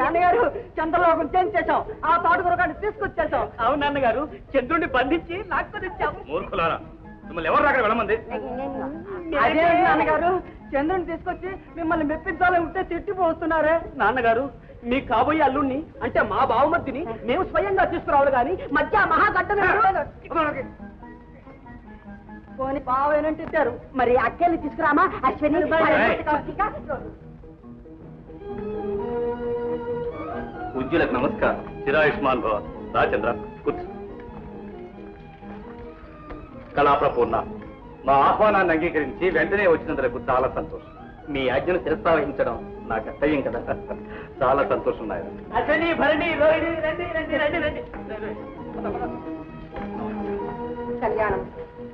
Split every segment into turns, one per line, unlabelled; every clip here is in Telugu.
నాన్నగారు చంద్రలోకం చేంజ్ చేశాం ఆ తోటకూరగాన్ని తీసుకొచ్చేసాం అవును నాన్నగారు చంద్రుడిని బంధించి లాక్కొని వచ్చాం
మూర్ఖులారా మిమ్మల్ని ఎవరు అక్కడ వెళ్ళమంది
అదే నాన్నగారు చంద్రుని తీసుకొచ్చి మిమ్మల్ని మెప్పించాలని ఉంటే తిట్టిపోతున్నారే నాన్నగారు మీ కాబోయే అల్లుణ్ణి అంటే మా బావమర్తిని మేము స్వయంగా తీసుకురావాలి కానీ మధ్య మహాగడ్డ పోని బావేనంటే ఇచ్చారు మరి అక్కెళ్ళి తీసుకురామా అశ్విని
ఉజ్జులకు నమస్కారం చిరాయుష్మాన్ భవ రాజేంద్ర కూర్చో కళాప్రపూర్ణ మా ఆహ్వానాన్ని అంగీకరించి వెంటనే వచ్చినందుకు చాలా సంతోషం మీ ఆజ్ఞను శిరస్థావహించడం నా కర్తవ్యం కదా చాలా సంతోషం నాయన
అశ్విని భరణి రోహిణి రండి రండి రండి రండి కళ్యాణం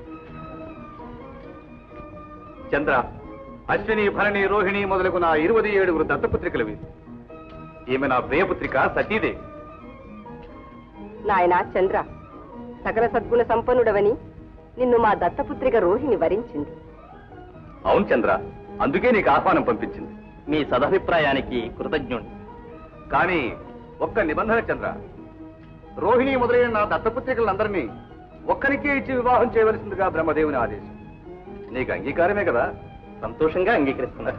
చంద్ర అశ్విని భరణి రోహిణి మొదలగు నా ఇరవై ఏడుగురు దత్తపుత్రికలు ఇవి. ఈమె నా ప్రియపుత్రిక సతీదేవి
నాయన చంద్ర సకల సద్గుణ సంపన్నుడవని నిన్ను మా దత్తపుత్రిక రోహిణి వరించింది
అవును చంద్ర అందుకే నీకు ఆహ్వానం పంపించింది మీ సదభిప్రాయానికి కృతజ్ఞుణ్ణి కానీ ఒక్క నిబంధన చంద్ర రోహిణి మొదలైన నా దత్తపుత్రికలందరినీ ఒక్కరికే ఇచ్చి వివాహం చేయవలసిందిగా బ్రహ్మదేవుని ఆదేశం నీకు అంగీకారమే కదా సంతోషంగా అంగీకరిస్తున్నా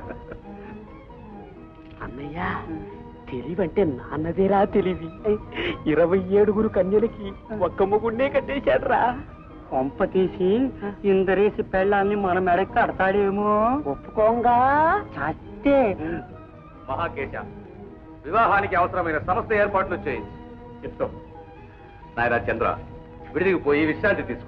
అన్నయ్య తెలివంటే నాన్నదేరా తెలివి ఇరవై ఏడుగురు కన్యలకి ఒక్క ముగుండే కట్టేశాడ్రా కొంప తీసి ఇందరేసి పెళ్ళాన్ని మన మెడకి కడతాడేమో ఒప్పుకోంగా చస్తే
మహాకేశ వివాహానికి అవసరమైన సమస్త ఏర్పాట్లు చేయించి చెప్తాం నాయనా చంద్ర విడిదికి పోయి విశ్రాంతి తీసుకో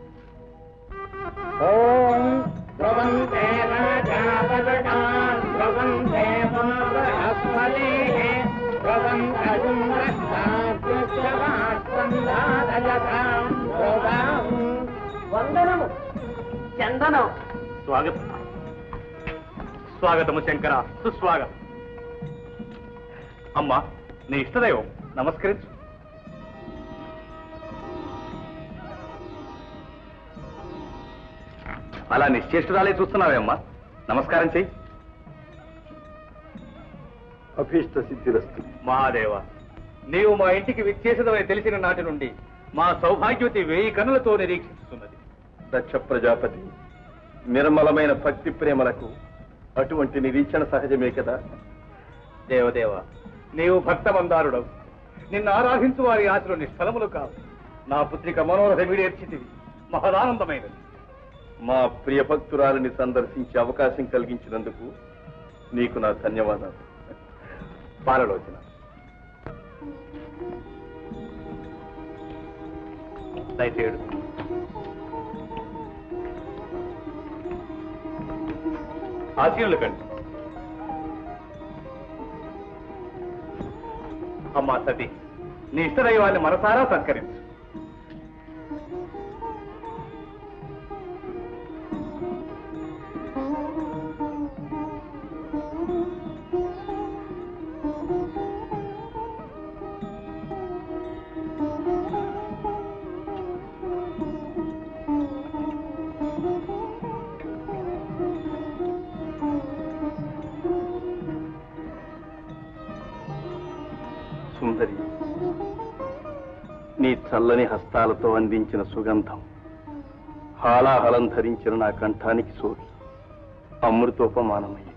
ఓం ధ్రువంతే రాజాపదకాన్ ధ్రువంతే పునర్బృహస్పతి వందనము చందనం
స్వాగతం స్వాగతము శంకర సుస్వాగతం అమ్మా నీ ఇష్టదైవం నమస్కరించు అలా నిశ్చేష్టురాలే చూస్తున్నావే అమ్మా నమస్కారం చెయ్యి
అభీష్ట సిద్ధిరస్తు
మహాదేవ నీవు మా ఇంటికి విచ్చేసదవని తెలిసిన నాటి నుండి మా సౌభాగ్యవతి వేయి కన్నులతో నిరీక్షిస్తున్నది
దక్ష ప్రజాపతి నిర్మలమైన భక్తి ప్రేమలకు అటువంటి నిరీక్షణ సహజమే కదా
దేవదేవ నీవు భక్త మందారుడవు నిన్ను ఆరాధించు వారి ఆశలు నిష్ఫలములు కావు నా పుత్రిక మనోరథ వీడేర్చితివి మహదానందమైనది
మా ప్రియ భక్తురాలిని సందర్శించే అవకాశం కలిగించినందుకు నీకు నా ధన్యవాదాలు
పాలలోచన దయచేయుడు ఆశీనులు కండి అమ్మా సతీ నీ ఇష్టదైవాన్ని మనసారా సత్కరించు
సుందరి నీ చల్లని హస్తాలతో అందించిన సుగంధం హాలాహలం ధరించిన నా కంఠానికి సోకి అమృతోపమానమయ్యింది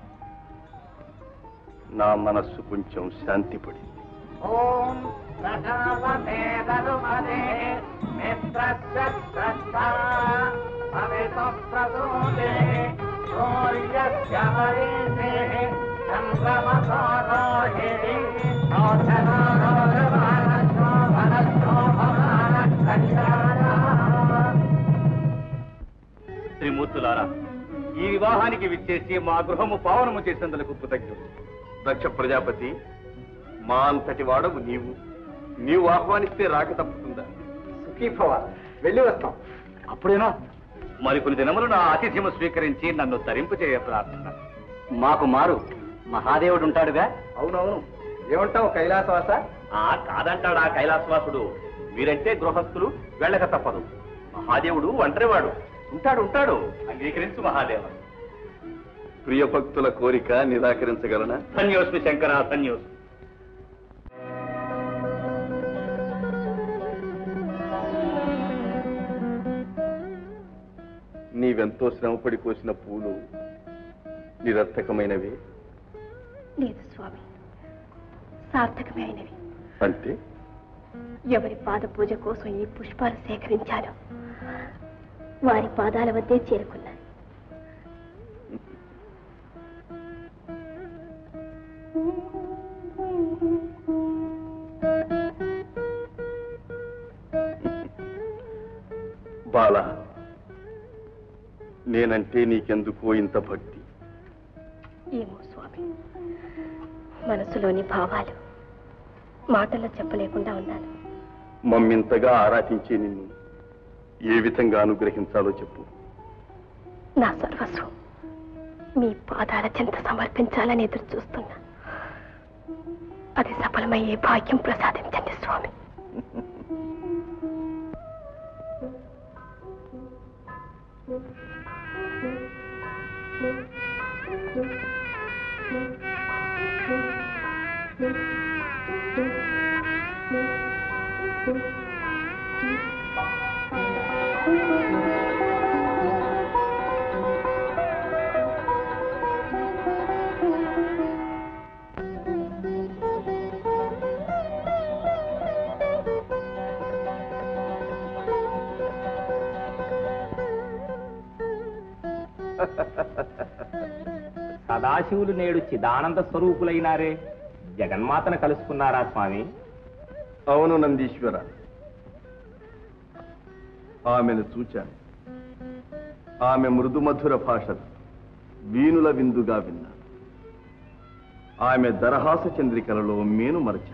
నా మనస్సు కొంచెం శాంతిపడింది
ఓం ప్రజాపతే తరుమదే మిత్రస్య శ్రద్ధా భవితు ప్రసూతే సూర్యస్య మరీచే చంద్రమసో రోహిణి
త్రిమూర్తులారా ఈ వివాహానికి విచ్చేసి మా గృహము పావనము చేసేందుకు కృతజ్ఞుడు
దక్ష ప్రజాపతి మా అంతటి వాడవు నీవు నీవు ఆహ్వానిస్తే రాక తప్పుతుందా
సుఖీభవ వెళ్ళి వస్తాం అప్పుడేనా మరికొన్ని దినములు నా ఆతిథ్యము స్వీకరించి నన్ను తరింపు చేయ ప్రార్థన మాకు మారు మహాదేవుడు ఉంటాడుగా
అవునవును ఏమంటావు కైలాసవాస
ఆ కాదంటాడా కైలాసవాసుడు మీరంటే గృహస్థులు వెళ్ళక తప్పదు మహాదేవుడు ఒంటరివాడు ఉంటాడు ఉంటాడు అంగీకరించు మహాదేవ
ప్రియ భక్తుల కోరిక నిరాకరించగలనా
ధన్యోస్మి శంకర ధన్యోస్మి
నీవెంతో శ్రమపడి కోసిన పూలు నిరర్థకమైనవి
లేదు స్వామి సార్థకమే అయినవి
అంటే
ఎవరి పాద పూజ కోసం ఈ పుష్పాలు సేకరించాను వారి పాదాల వద్దే చేరుకున్నాను
బాల నేనంటే నీకెందుకో ఇంత భక్తి
ఏమో స్వామి మనసులోని భావాలు మాటల్లో చెప్పలేకుండా ఉన్నాను
మమ్మింతగా ఆరాధించే నిన్ను ఏ విధంగా అనుగ్రహించాలో చెప్పు
నా సర్వస్వం మీ పాదాల చెంత సమర్పించాలని ఎదురు చూస్తున్నా అది సఫలమయ్యే భాగ్యం ప్రసాదించండి స్వామి
సదాశివులు నేడు చిదానంద స్వరూపులైనారే జగన్మాతను కలుసుకున్నారా స్వామి
అవును నందీశ్వర ఆమెను చూచాను ఆమె మృదుమధుర భాష వీణుల విందుగా విన్నా ఆమె దరహాస చంద్రికలలో మేను మరచాను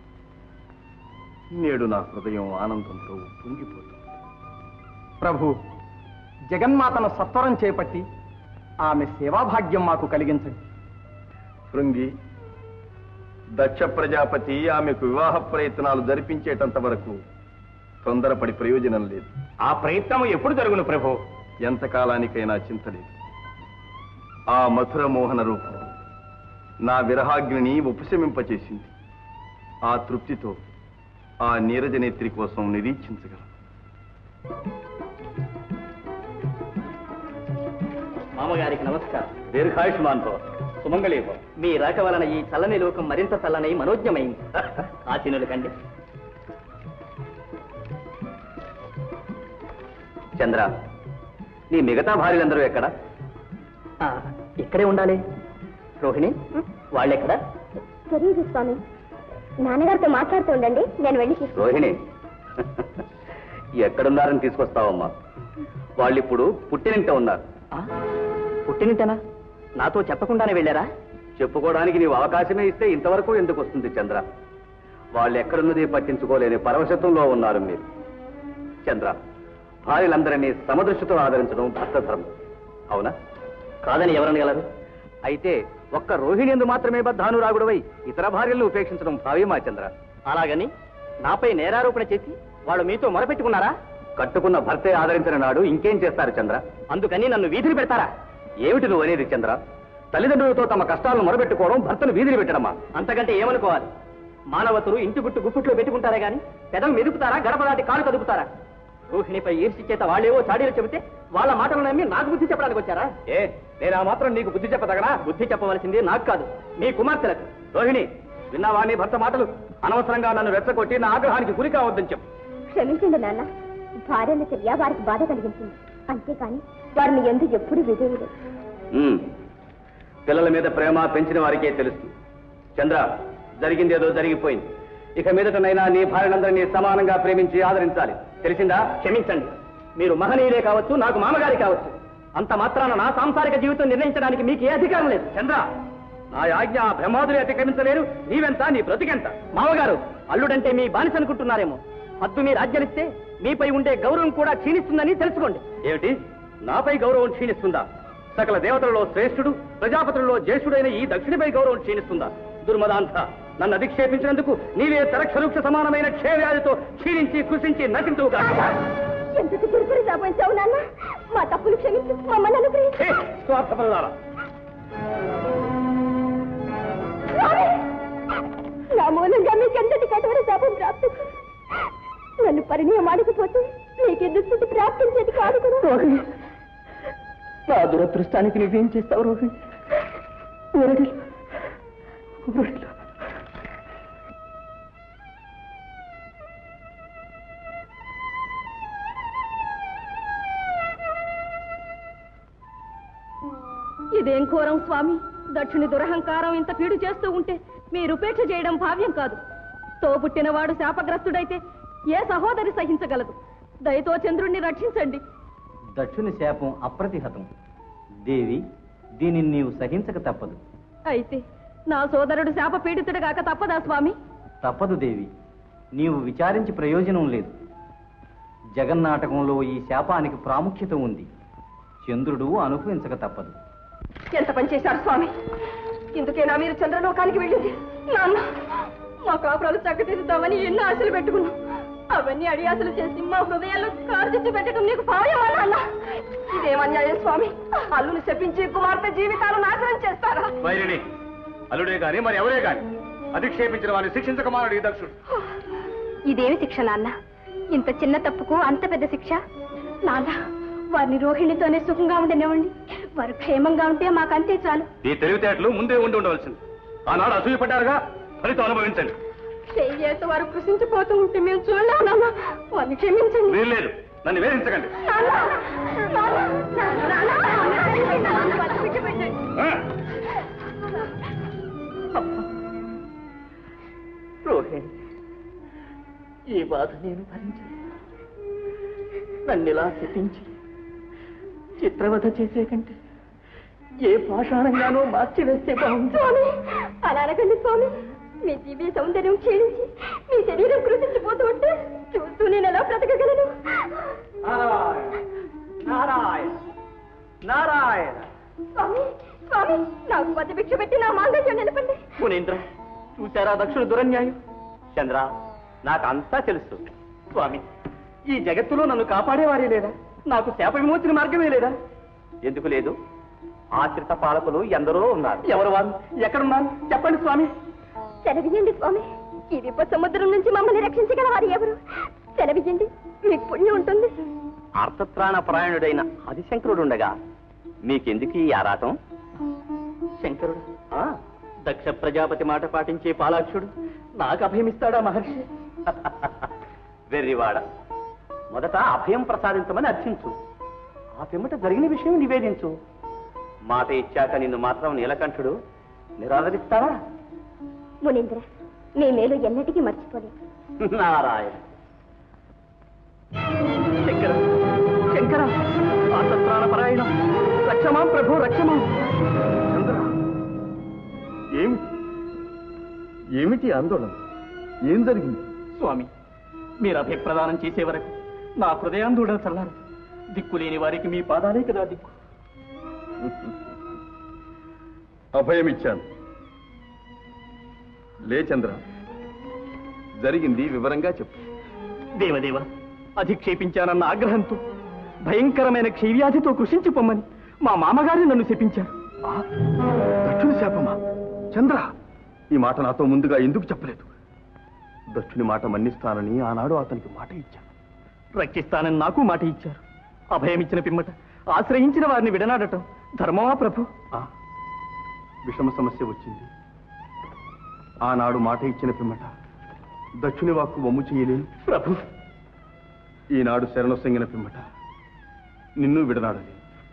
నేడు నా హృదయం ఆనందంతో పొంగిపోతుంది
ప్రభు జగన్మాతను సత్వరం చేపట్టి ఆమె సేవాభాగ్యం మాకు కలిగించండి
శృంగి దక్ష ప్రజాపతి ఆమెకు వివాహ ప్రయత్నాలు జరిపించేటంత వరకు తొందరపడి ప్రయోజనం లేదు
ఆ ప్రయత్నం ఎప్పుడు జరుగును ప్రభు
ఎంతకాలానికైనా చింతలేదు ఆ మధుర మోహన రూపం నా విరహాగ్నిని ఉపశమింపచేసింది ఆ తృప్తితో ఆ నీరజనేత్రి కోసం నిరీక్షించగలను
మామగారికి నమస్కారం దీర్ఘాయుష్మాన్ భవ సుమంగళీ భవ మీ రాక వలన ఈ చల్లని లోకం మరింత చల్లనై మనోజ్ఞమైంది ఆశీనులు కండి చంద్ర నీ మిగతా భార్యలందరూ ఎక్కడ ఇక్కడే ఉండాలి రోహిణి వాళ్ళెక్కడ
తెలియదు స్వామి నాన్నగారితో మాట్లాడుతూ ఉండండి నేను వెళ్ళి తీసుకు
రోహిణి ఎక్కడున్నారని తీసుకొస్తావమ్మా వాళ్ళు ఇప్పుడు పుట్టినింట ఉన్నారు పుట్టినింటనా నాతో చెప్పకుండానే వెళ్ళారా చెప్పుకోవడానికి నీవు అవకాశమే ఇస్తే ఇంతవరకు ఎందుకు వస్తుంది చంద్ర వాళ్ళు ఎక్కడున్నది పట్టించుకోలేని పరవశత్వంలో ఉన్నారు మీరు చంద్ర భార్యలందరినీ సమదృష్టితో ఆదరించడం భర్త ధర్మం అవునా కాదని ఎవరనగలరు అయితే ఒక్క రోహిణి ఎందు మాత్రమే బద్ధానురాగుడవై ఇతర భార్యలను ఉపేక్షించడం భావ్యమా చంద్ర అలాగని నాపై నేరారోపణ చేసి వాళ్ళు మీతో మొరపెట్టుకున్నారా కట్టుకున్న భర్తే ఆదరించిన నాడు ఇంకేం చేస్తారు చంద్ర అందుకని నన్ను వీధిని పెడతారా ఏమిటి నువ్వు అనేది చంద్ర తల్లిదండ్రులతో తమ కష్టాలను మొరబెట్టుకోవడం భర్తను వీధిని పెట్టడమా అంతకంటే ఏమనుకోవాలి మానవతులు ఇంటి గుట్టు గుప్పిట్లో పెట్టుకుంటారే గాని పెదవి మెదుపుతారా గడప దాటి కాలు కదుపుతారా రోహిణిపై ఈర్షి చేత వాళ్ళేవో చాడీలు చెబితే వాళ్ళ మాటలు నమ్మి నాకు బుద్ధి చెప్పడానికి వచ్చారా ఏ నేను ఆ మాత్రం నీకు బుద్ధి చెప్పదగనా బుద్ధి చెప్పవలసింది నాకు కాదు మీ కుమార్తెలకు రోహిణి విన్నావా నీ భర్త మాటలు అనవసరంగా నన్ను రెచ్చగొట్టి నా ఆగ్రహానికి గురి కావద్దని చెప్పు
క్షమించండి నాన్న భార్యల చర్య వారికి బాధ కలిగించింది అంతేకాని వారిని ఎందుకు ఎప్పుడు విధేయుడు
ఉమ్. పిల్లల మీద ప్రేమ పెంచిన వారికే తెలుస్తుంది చంద్ర జరిగిందేదో జరిగిపోయింది ఇక మీదటనైనా నీ భార్యలందరినీ సమానంగా ప్రేమించి ఆదరించాలి తెలిసిందా క్షమించండి మీరు మహనీయులే కావచ్చు నాకు మామగారి కావచ్చు అంత మాత్రాన నా సాంసారిక జీవితం నిర్ణయించడానికి మీకు ఏ అధికారం లేదు చంద్ర నా ఆజ్ఞ ఆ బ్రహ్మాదులు అతిక్రమించలేరు నీవెంత నీ బ్రతికెంత మామగారు అల్లుడంటే మీ బానిస అనుకుంటున్నారేమో హద్దు మీరు ఆజ్ఞలిస్తే మీపై ఉండే గౌరవం కూడా క్షీణిస్తుందని తెలుసుకోండి ఏమిటి నాపై గౌరవం క్షీణిస్తుందా సకల దేవతలలో శ్రేష్ఠుడు ప్రజాపతులలో జ్యేష్ఠుడైన ఈ దక్షిణపై గౌరవం క్షీణిస్తుందా దుర్మదాంత నన్ను అధిక్షేపించినందుకు నీవే తరక్షరుక్ష సమానమైన క్షయవ్యాధితో క్షీణించి కృషించి నటించుగా
ఎందుకు తిరుపతి రాబోయించావు నాన్న మా తప్పులు క్షమించు మమ్మల్ని అనుగ్రహించు
స్వార్థపరులారా
స్వామి! నా మూలంగా మీకెంతటి కఠోర శాపం ప్రాప్తించింది నన్ను పరిణయం ఆడకపోతే మీకు దుస్థితి ప్రాప్తించేది కాదు కదా
నా దురదృష్టానికి నువ్వేం చేస్తావు రోహిణి ఊరడిలో ఊరడిలో
ఇదేం ఘోరం స్వామి దక్షుని దురహంకారం ఇంత పీడు చేస్తూ ఉంటే మీరు ఉపేక్ష చేయడం భావ్యం కాదు తోబుట్టినవాడు శాపగ్రస్తుడైతే ఏ సహోదరి సహించగలదు దయతో చంద్రుణ్ణి రక్షించండి
దక్షుని శాపం అప్రతిహతం దేవి దీనిని నీవు సహించక తప్పదు
అయితే నా సోదరుడు శాప పీడితుడు కాక తప్పదా స్వామి
తప్పదు దేవి నీవు విచారించి ప్రయోజనం లేదు జగన్నాటకంలో ఈ శాపానికి ప్రాముఖ్యత ఉంది చంద్రుడు అనుభవించక తప్పదు
ఎంత పని చేశారు స్వామి ఇందుకేనా మీరు చంద్రలోకానికి వెళ్ళింది నాన్న మా కాపురాలు చక్కదిద్దుతామని ఎన్నో ఆశలు పెట్టుకున్నాం అవన్నీ అడియాసలు చేసి మా హృదయాల్లో కార్చిచ్చి పెట్టడం నీకు భావ్యమా నాన్న ఇదేమన్యాయం స్వామి అల్లుని శపించి కుమార్తె జీవితాలు నాశనం చేస్తారా
వైరిని అల్లుడే గాని మరి ఎవరే గాని అధిక్షేపించిన వారిని శిక్షించకమానుడు ఈ దక్షుడు
ఇదేమి శిక్ష నాన్న ఇంత చిన్న తప్పుకు అంత పెద్ద శిక్ష నాన్న వారిని రోహిణితోనే సుఖంగా ఉండనివ్వండి వారు క్షేమంగా ఉంటే మాకంతే చాలు
ఈ తెలివితేటలు ముందే ఉండి ఉండవలసింది ఆనాడు అసూయపడ్డారుగా ఫలితం అనుభవించండి
చెయ్యేత వారు కృషించిపోతూ ఉంటే మేము చూడలేము నాన్న వారిని క్షమించండి
వీల్లేదు నన్ను వేధించకండి
నాన్న, నాన్న, నాన్న, నాన్న, వారిని విడిచిపెట్టండి.
ఆ?
రోహిణి ఈ బాధ నేను భరించలేను నన్ను ఇలా శపించి చిత్రవధ చేసే కంటే ఏ పాషాణంగానో మార్చి వేస్తే బాగుంది
స్వామి అలా అనకండి స్వామి మీ దివ్య సౌందర్యం క్షీణించి మీ శరీరం కృషించిపోతూ ఉంటే చూస్తూ నేను ఎలా బ్రతకగలను
నారాయణ నారాయణ నారాయణ
స్వామి స్వామి నాకు పది భిక్ష పెట్టి నా మాంగళ్యం నిలపండి
మునీంద్ర చూశారా దక్షుణ దురన్యాయం చంద్ర నాకంతా తెలుసు స్వామి ఈ జగత్తులో నన్ను కాపాడేవారే లేదా నాకు శాప విమోచన మార్గమే లేదా ఎందుకు లేదు ఆశ్రిత పాలకులు ఎందరో ఉన్నారు ఎవరు వారు ఎక్కడున్నారు చెప్పండి స్వామి
సెలవియండి స్వామి ఈ విప సముద్రం నుంచి మమ్మల్ని రక్షించగల వారు ఎవరు సెలవియండి మీకు పుణ్యం ఉంటుంది
అర్థత్రాణ పరాయణుడైన ఆదిశంకరుడుండగా మీకెందుకు ఈ ఆరాటం శంకరుడు ఆ, దక్ష ప్రజాపతి మాట పాటించే పాలాక్షుడు నాకు అభయమిస్తాడా మహర్షి వెర్రివాడ మొదట అభయం ప్రసాదించమని అర్చించు ఆ పిమ్మట జరిగిన విషయం నివేదించు మాట ఇచ్చాక నిన్ను మాత్రం నీలకంఠుడు నిరాదరిస్తాడా
మునీంద్ర మీ మేలు ఎన్నటికీ మర్చిపోలేదు
నారాయణ శంకర శంకర ఆసత్రాణ పరాయణం రక్షమాం ప్రభు రక్షమాం
చంద్ర ఏమిటి ఏమిటి ఆందోళన ఏం జరిగింది
స్వామి మీరు అభిప్రదానం చేసే వరకు నా హృదయాందోళన చల్లారు దిక్కులేని వారికి మీ పాదాలే కదా దిక్కు
అభయమిచ్చాను లే చంద్ర జరిగింది వివరంగా చెప్పు
దేవదేవ అధిక్షేపించానన్న ఆగ్రహంతో భయంకరమైన క్షయవ్యాధితో కృషించి పొమ్మని మా మామగారు నన్ను శపించారు
ఆ, దక్షుని శాపమా చంద్ర ఈ మాట నాతో ముందుగా ఎందుకు చెప్పలేదు దక్షుని మాట మన్నిస్తానని ఆనాడు అతనికి మాట ఇచ్చాను
రక్షిస్తానని నాకు మాట ఇచ్చారు అభయమిచ్చిన పిమ్మట ఆశ్రయించిన వారిని విడనాడటం ధర్మమా ప్రభు
ఆ, విషమ సమస్య వచ్చింది ఆనాడు మాట ఇచ్చిన పిమ్మట దక్షుని వాక్కు వమ్ము చేయలేను
ప్రభు
ఈనాడు శరణొసంగిన పిమ్మట నిన్ను విడనాడని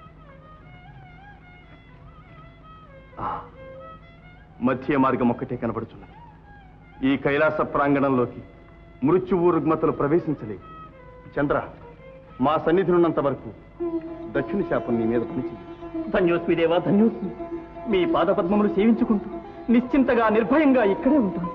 ఆ, మధ్య మార్గం ఒక్కటే కనబడుచున్నది ఈ కైలాస ప్రాంగణంలోకి మృత్యువు రుగ్మతలు ప్రవేశించలేవు చంద్ర మా సన్నిధినున్నంత వరకు దక్షిణ శాపం నీ మీద పనిచేయదు
ధన్యోస్మి దేవా ధన్యోస్మి మీ పాదపద్మములు సేవించుకుంటూ నిశ్చింతగా నిర్భయంగా ఇక్కడే ఉంటాను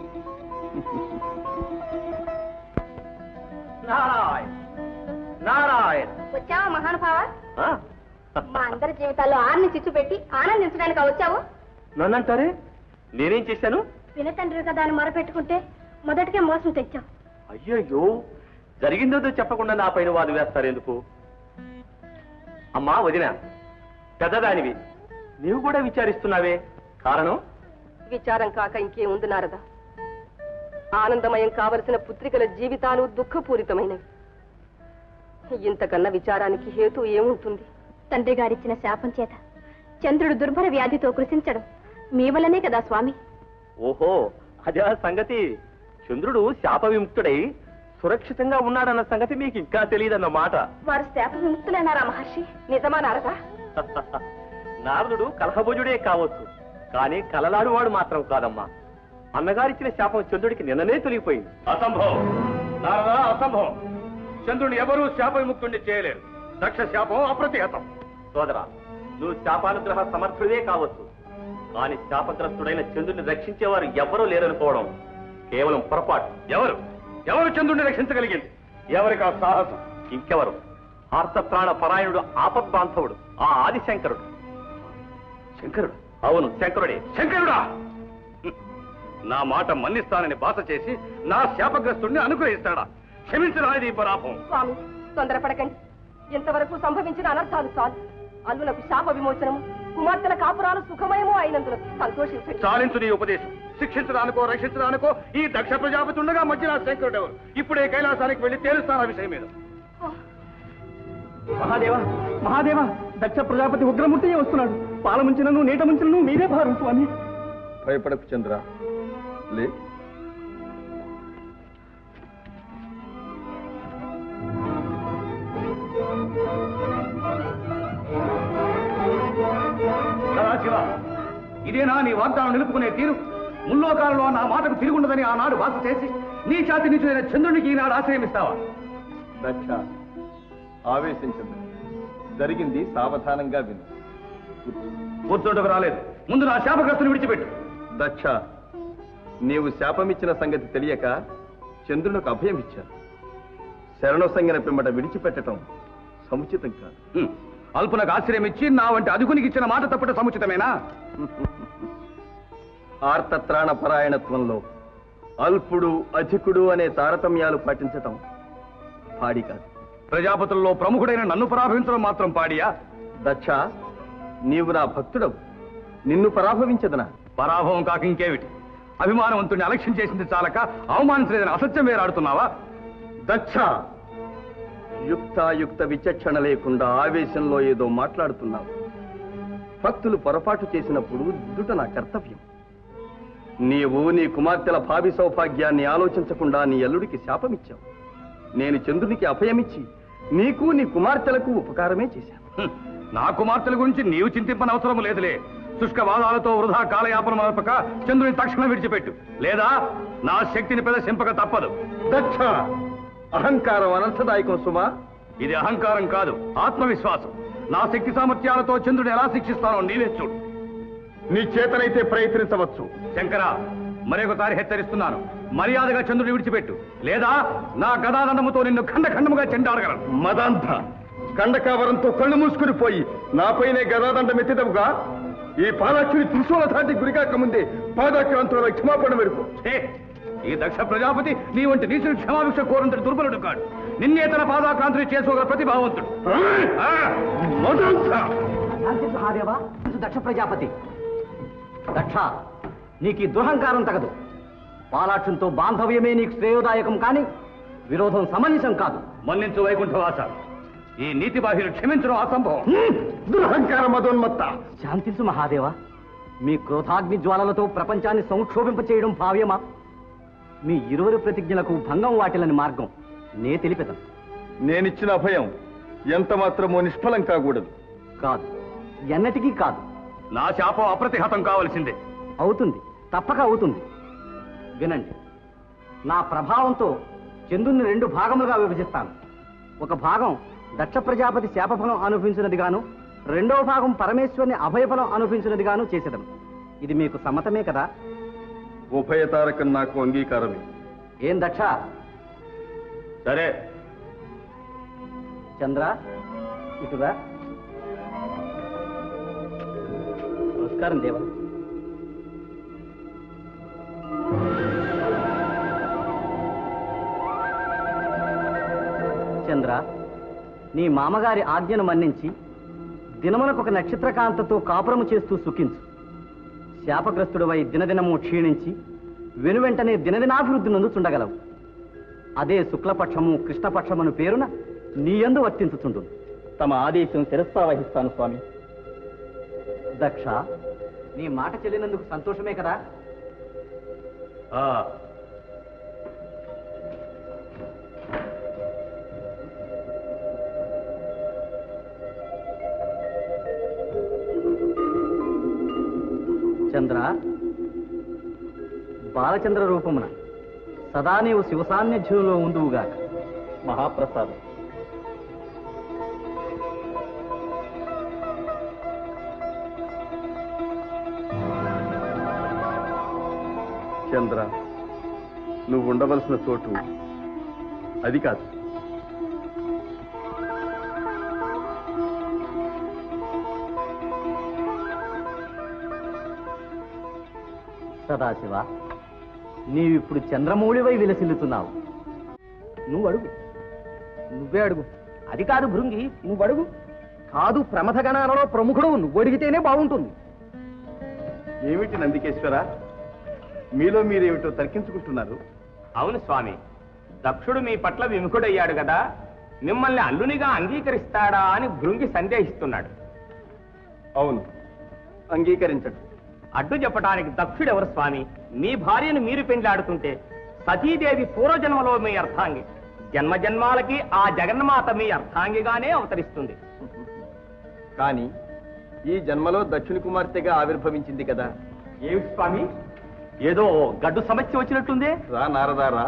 నారాయణ నారాయణ
వచ్చావా మహానుభావ మా అందరి జీవితాల్లో ఆరిని చిచ్చు పెట్టి ఆనందించడానికి వచ్చావు
నన్నంటారే నేనేం చేశాను
వినతండ్రి కదా అని మొరపెట్టుకుంటే మొదటికే మోసం తెచ్చావు
అయ్యయ్యో జరిగిందో చెప్పకుండా నా పైన వాదు వేస్తారు ఎందుకు అమ్మా వదిన పెద్దదానివి నీవు కూడా విచారిస్తున్నావే కారణం
విచారం కాక ఇంకేముంది నారద ఆనందమయం కావలసిన పుత్రికల జీవితాలు దుఃఖపూరితమైనవి ఇంతకన్నా విచారానికి హేతు ఏముంటుంది
తండ్రి గారిచ్చిన శాపం చేత చంద్రుడు దుర్భర వ్యాధితో కృషించడం మీ వల్లనే కదా స్వామి
ఓహో అదే ఆ సంగతి చంద్రుడు శాప విముక్తుడై సురక్షితంగా ఉన్నాడన్న సంగతి మీకు ఇంకా తెలియదన్నమాట
వారు శాప విముక్తులన్నారా మహర్షి నిజమా నారదా
నారదుడు కలహభుజుడే కావచ్చు కానీ కలలాడువాడు మాత్రం కాదమ్మా అన్నగారిచ్చిన శాపం చంద్రుడికి నిన్ననే తొలిగిపోయింది
అసంభవం నారదా అసంభవం చంద్రుని ఎవరూ శాప విముక్తుణ్ణి చేయలేరు దక్ష శాపం అప్రతిహతం
సోదరా నువ్వు శాపానుగ్రహ సమర్థుడివే కావచ్చు కానీ శాపగ్రస్తుడైన చంద్రుడిని రక్షించేవారు ఎవ్వరూ లేరనుకోవడం కేవలం పొరపాటు
ఎవరు ఎవరు చంద్రుణ్ణి రక్షించగలిగింది ఎవరికి ఆ సాహసం
ఇంకెవరు ఆర్తప్రాణ పరాయణుడు ఆపద్బాంధవుడు ఆ ఆదిశంకరుడు
శంకరుడు
అవును శంకరుడే
శంకరుడా హ్మ్. నా మాట మన్నిస్తానని బాస చేసి నా శాపగ్రస్తుడిని అనుగ్రహిస్తాడా క్షమించరానిది ఈ పరాపం
స్వామి తొందరపడకండి ఇంతవరకు సంభవించిన అనర్థాలు చాలు అల్లులకు శాప విమోచనము కుమార్తెల కాపురాలు సుఖమయము అయినందులకు సంతోషించండి
చాలించు నీ ఉపదేశం శిక్షించడానికో రక్షించడానికో ఈ దక్ష ప్రజాపతి ఉండగా మధ్య నా శంకరుడు ఎవరు ఇప్పుడే కైలాసానికి వెళ్లి తేలుస్తాను ఆ విషయం మీద
మహాదేవ మహాదేవ దక్ష ప్రజాపతి ఉగ్రమూర్తి వస్తున్నాడు పాల ముంచినను నీట ముంచినను మీరే భారం స్వామి
భయపడకు చంద్ర లే
సదాశివ ఇదేనా నీ వాగ్దానం నిలుపుకునే తీరు ముల్లోకాలలో నా మాటకు తిరుగుండదని ఆనాడు బాస చేసి నీ ఛాతి నిచులైన చంద్రునికి ఈనాడు ఆశ్రయమిస్తావా
దక్ష ఆవేశించదు జరిగింది సావధానంగా విను
కూర్చోటకు రాలేదు ముందు నా శాపగ్రస్తుని విడిచిపెట్టు
దక్ష నీవు శాపమిచ్చిన సంగతి తెలియక చంద్రునికి అభయం ఇచ్చాను శరణ సంగిన పిమ్మట విడిచిపెట్టడం సముచితం కాదు
హ్మ్. అల్పునకు ఆశ్రయం ఇచ్చి నా వంటి అదుకునికి ఇచ్చిన మాట తప్పట సముచితమేనా
ఆర్తత్రాణ పరాయణత్వంలో అల్పుడు అధికుడు అనే తారతమ్యాలు పాటించటం పాడి కాదు
ప్రజాపతుల్లో ప్రముఖుడైన నన్ను పరాభవించడం మాత్రం పాడియా
దక్ష నీవు నా భక్తుడవు నిన్ను పరాభవించదనా
పరాభవం కాక ఇంకేమిటి అభిమానవంతుడిని అలక్ష్యం చేసింది చాలక అవమానించలేదని అసత్యం వేరాడుతున్నావా
దక్ష యుక్తాయుక్త విచక్షణ లేకుండా ఆవేశంలో ఏదో మాట్లాడుతున్నావు భక్తులు పొరపాటు చేసినప్పుడు దిద్దుట నా కర్తవ్యం నీవు నీ కుమార్తెల భావి సౌభాగ్యాన్ని ఆలోచించకుండా నీ అల్లుడికి శాపమిచ్చావు నేను చంద్రునికి అభయమిచ్చి నీకు నీ కుమార్తెలకు ఉపకారమే చేశాను
హ్మ్. నా కుమార్తెల గురించి నీవు చింతింపనవసరం లేదులే శుష్క వాదాలతో వృధా కాలయాపన మరపక చంద్రుని తక్షణం విడిచిపెట్టు లేదా నా శక్తిని ప్రదర్శింపక తప్పదు
దక్ష అహంకారం అనర్థదాయకం సుమా
ఇది అహంకారం కాదు ఆత్మవిశ్వాసం నా శక్తి సామర్థ్యాలతో చంద్రుని ఎలా శిక్షిస్తానో నీవే చూడు
నీ చేతనైతే ప్రయత్నించవచ్చు
శంకర మరొకసారి హెచ్చరిస్తున్నాను మర్యాదగా చంద్రుని విడిచిపెట్టు లేదా నా గదాదండముతో నిన్ను ఖండ ఖండముగా చెండాడగలను
మదాంధ కండకావరంతో కళ్ళు మూసుకుని పోయి నాపైనే గదాదండం ఎత్తిదవుగా ఈ పాలాక్షుని త్రిశూల ధాటి గురికాక ముందే పాదాక్రాంతుల క్షమాపణ మెరుపు
ఛే! ఈ దక్ష ప్రజాపతి నీ వంటి నీచుని క్షమాభిక్ష కోరంతటి దుర్బలుడు కాడు నిన్నే తన పాదాక్రాంతిని చేసుకోగల ప్రతిభావంతుడు ఆ!
మదాంధ
మహాదేవా దక్ష ప్రజాపతి దక్ష నీకు ఈ దురహంకారం తగదు పాలాక్షంతో బాంధవ్యమే నీకు శ్రేయోదాయకం కానీ విరోధం సమన్విసం కాదు
మన్నించు వైకుంఠవాస ఈ నీతి బాహ్యులు క్షమించడం అసంభవం
దురహంకార మదోన్మత్త
శాంతించు మహాదేవా మీ క్రోధాగ్ని జ్వాలలతో ప్రపంచాన్ని సంక్షోభింప చేయడం భావ్యమా మీ ఇరువురు ప్రతిజ్ఞలకు భంగం వాటిలని మార్గం నే తెలిపెదను
నేనిచ్చిన అభయం ఎంత మాత్రమో నిష్ఫలం కాకూడదు
కాదు ఎన్నటికీ కాదు
నా శాపం అప్రతిహతం కావలసిందే
అవుతుంది తప్పక అవుతుంది వినండి నా ప్రభావంతో చంద్రుని రెండు భాగములుగా విభజిస్తాను ఒక భాగం దక్ష ప్రజాపతి శాపఫలం అనుభవించినది గాను రెండవ భాగం పరమేశ్వరుని అభయఫలం అనుభవించినది గాను చేసేదను ఇది మీకు సమ్మతమే కదా
ఉభయతారకం నాకు అంగీకారమే
ఏం దక్ష
సరే
చంద్ర ఇటురా నమస్కారం దేవా చంద్ర నీ మామగారి ఆజ్ఞను మన్నించి దినమునకు ఒక నక్షత్రకాంతతో కాపురము చేస్తూ సుఖించు శాపగ్రస్తుడివై దినదినము క్షీణించి వెనువెంటనే దినదినాభివృద్ధి నందుచుండగలవు అదే శుక్లపక్షము కృష్ణపక్షమను పేరున నీయందు వర్తించుచుండు తమ ఆదేశం శిరస్సావహిస్తాను స్వామి
దక్ష నీ మాట చెల్లినందుకు సంతోషమే కదా
ఆ,
చంద్ర బాలచంద్ర రూపమున సదా నీవు శివ సాన్నిధ్యంలో ఉందువుగాక
మహాప్రసాదం
చంద్ర నువ్వు ఉండవలసిన చోటు అది కాదు
సదాశివ నీవిప్పుడు చంద్రమౌళివై విలసిల్లుతున్నావు
నువ్వు అడుగు నువ్వే అడుగు అది కాదు భృంగి నువ్వు అడుగు కాదు ప్రమథ గణాలలో ప్రముఖుడు నువ్వు అడిగితేనే బాగుంటుంది
ఏమిటి నందికేశ్వర మీలో మీరేమిటో తర్కించుకుంటున్నారు
అవును స్వామి దక్షుడు మీ పట్ల విముఖుడయ్యాడు కదా మిమ్మల్ని అల్లునిగా అంగీకరిస్తాడా అని భృంగి సందేహిస్తున్నాడు
అవును అంగీకరించడు
అడ్డు చెప్పడానికి దక్షుడెవరు స్వామి మీ భార్యను మీరు పెండ్లాడుతుంటే సతీదేవి పూర్వజన్మలో మీ అర్థాంగి జన్మ జన్మాలకి ఆ జగన్మాత మీ అర్థాంగిగానే అవతరిస్తుంది
కానీ ఈ జన్మలో దక్షిణ కుమార్తెగా ఆవిర్భవించింది కదా
ఏమిటి స్వామి ఏదో గడ్డు సమస్య వచ్చినట్టుందే
రా నారదారా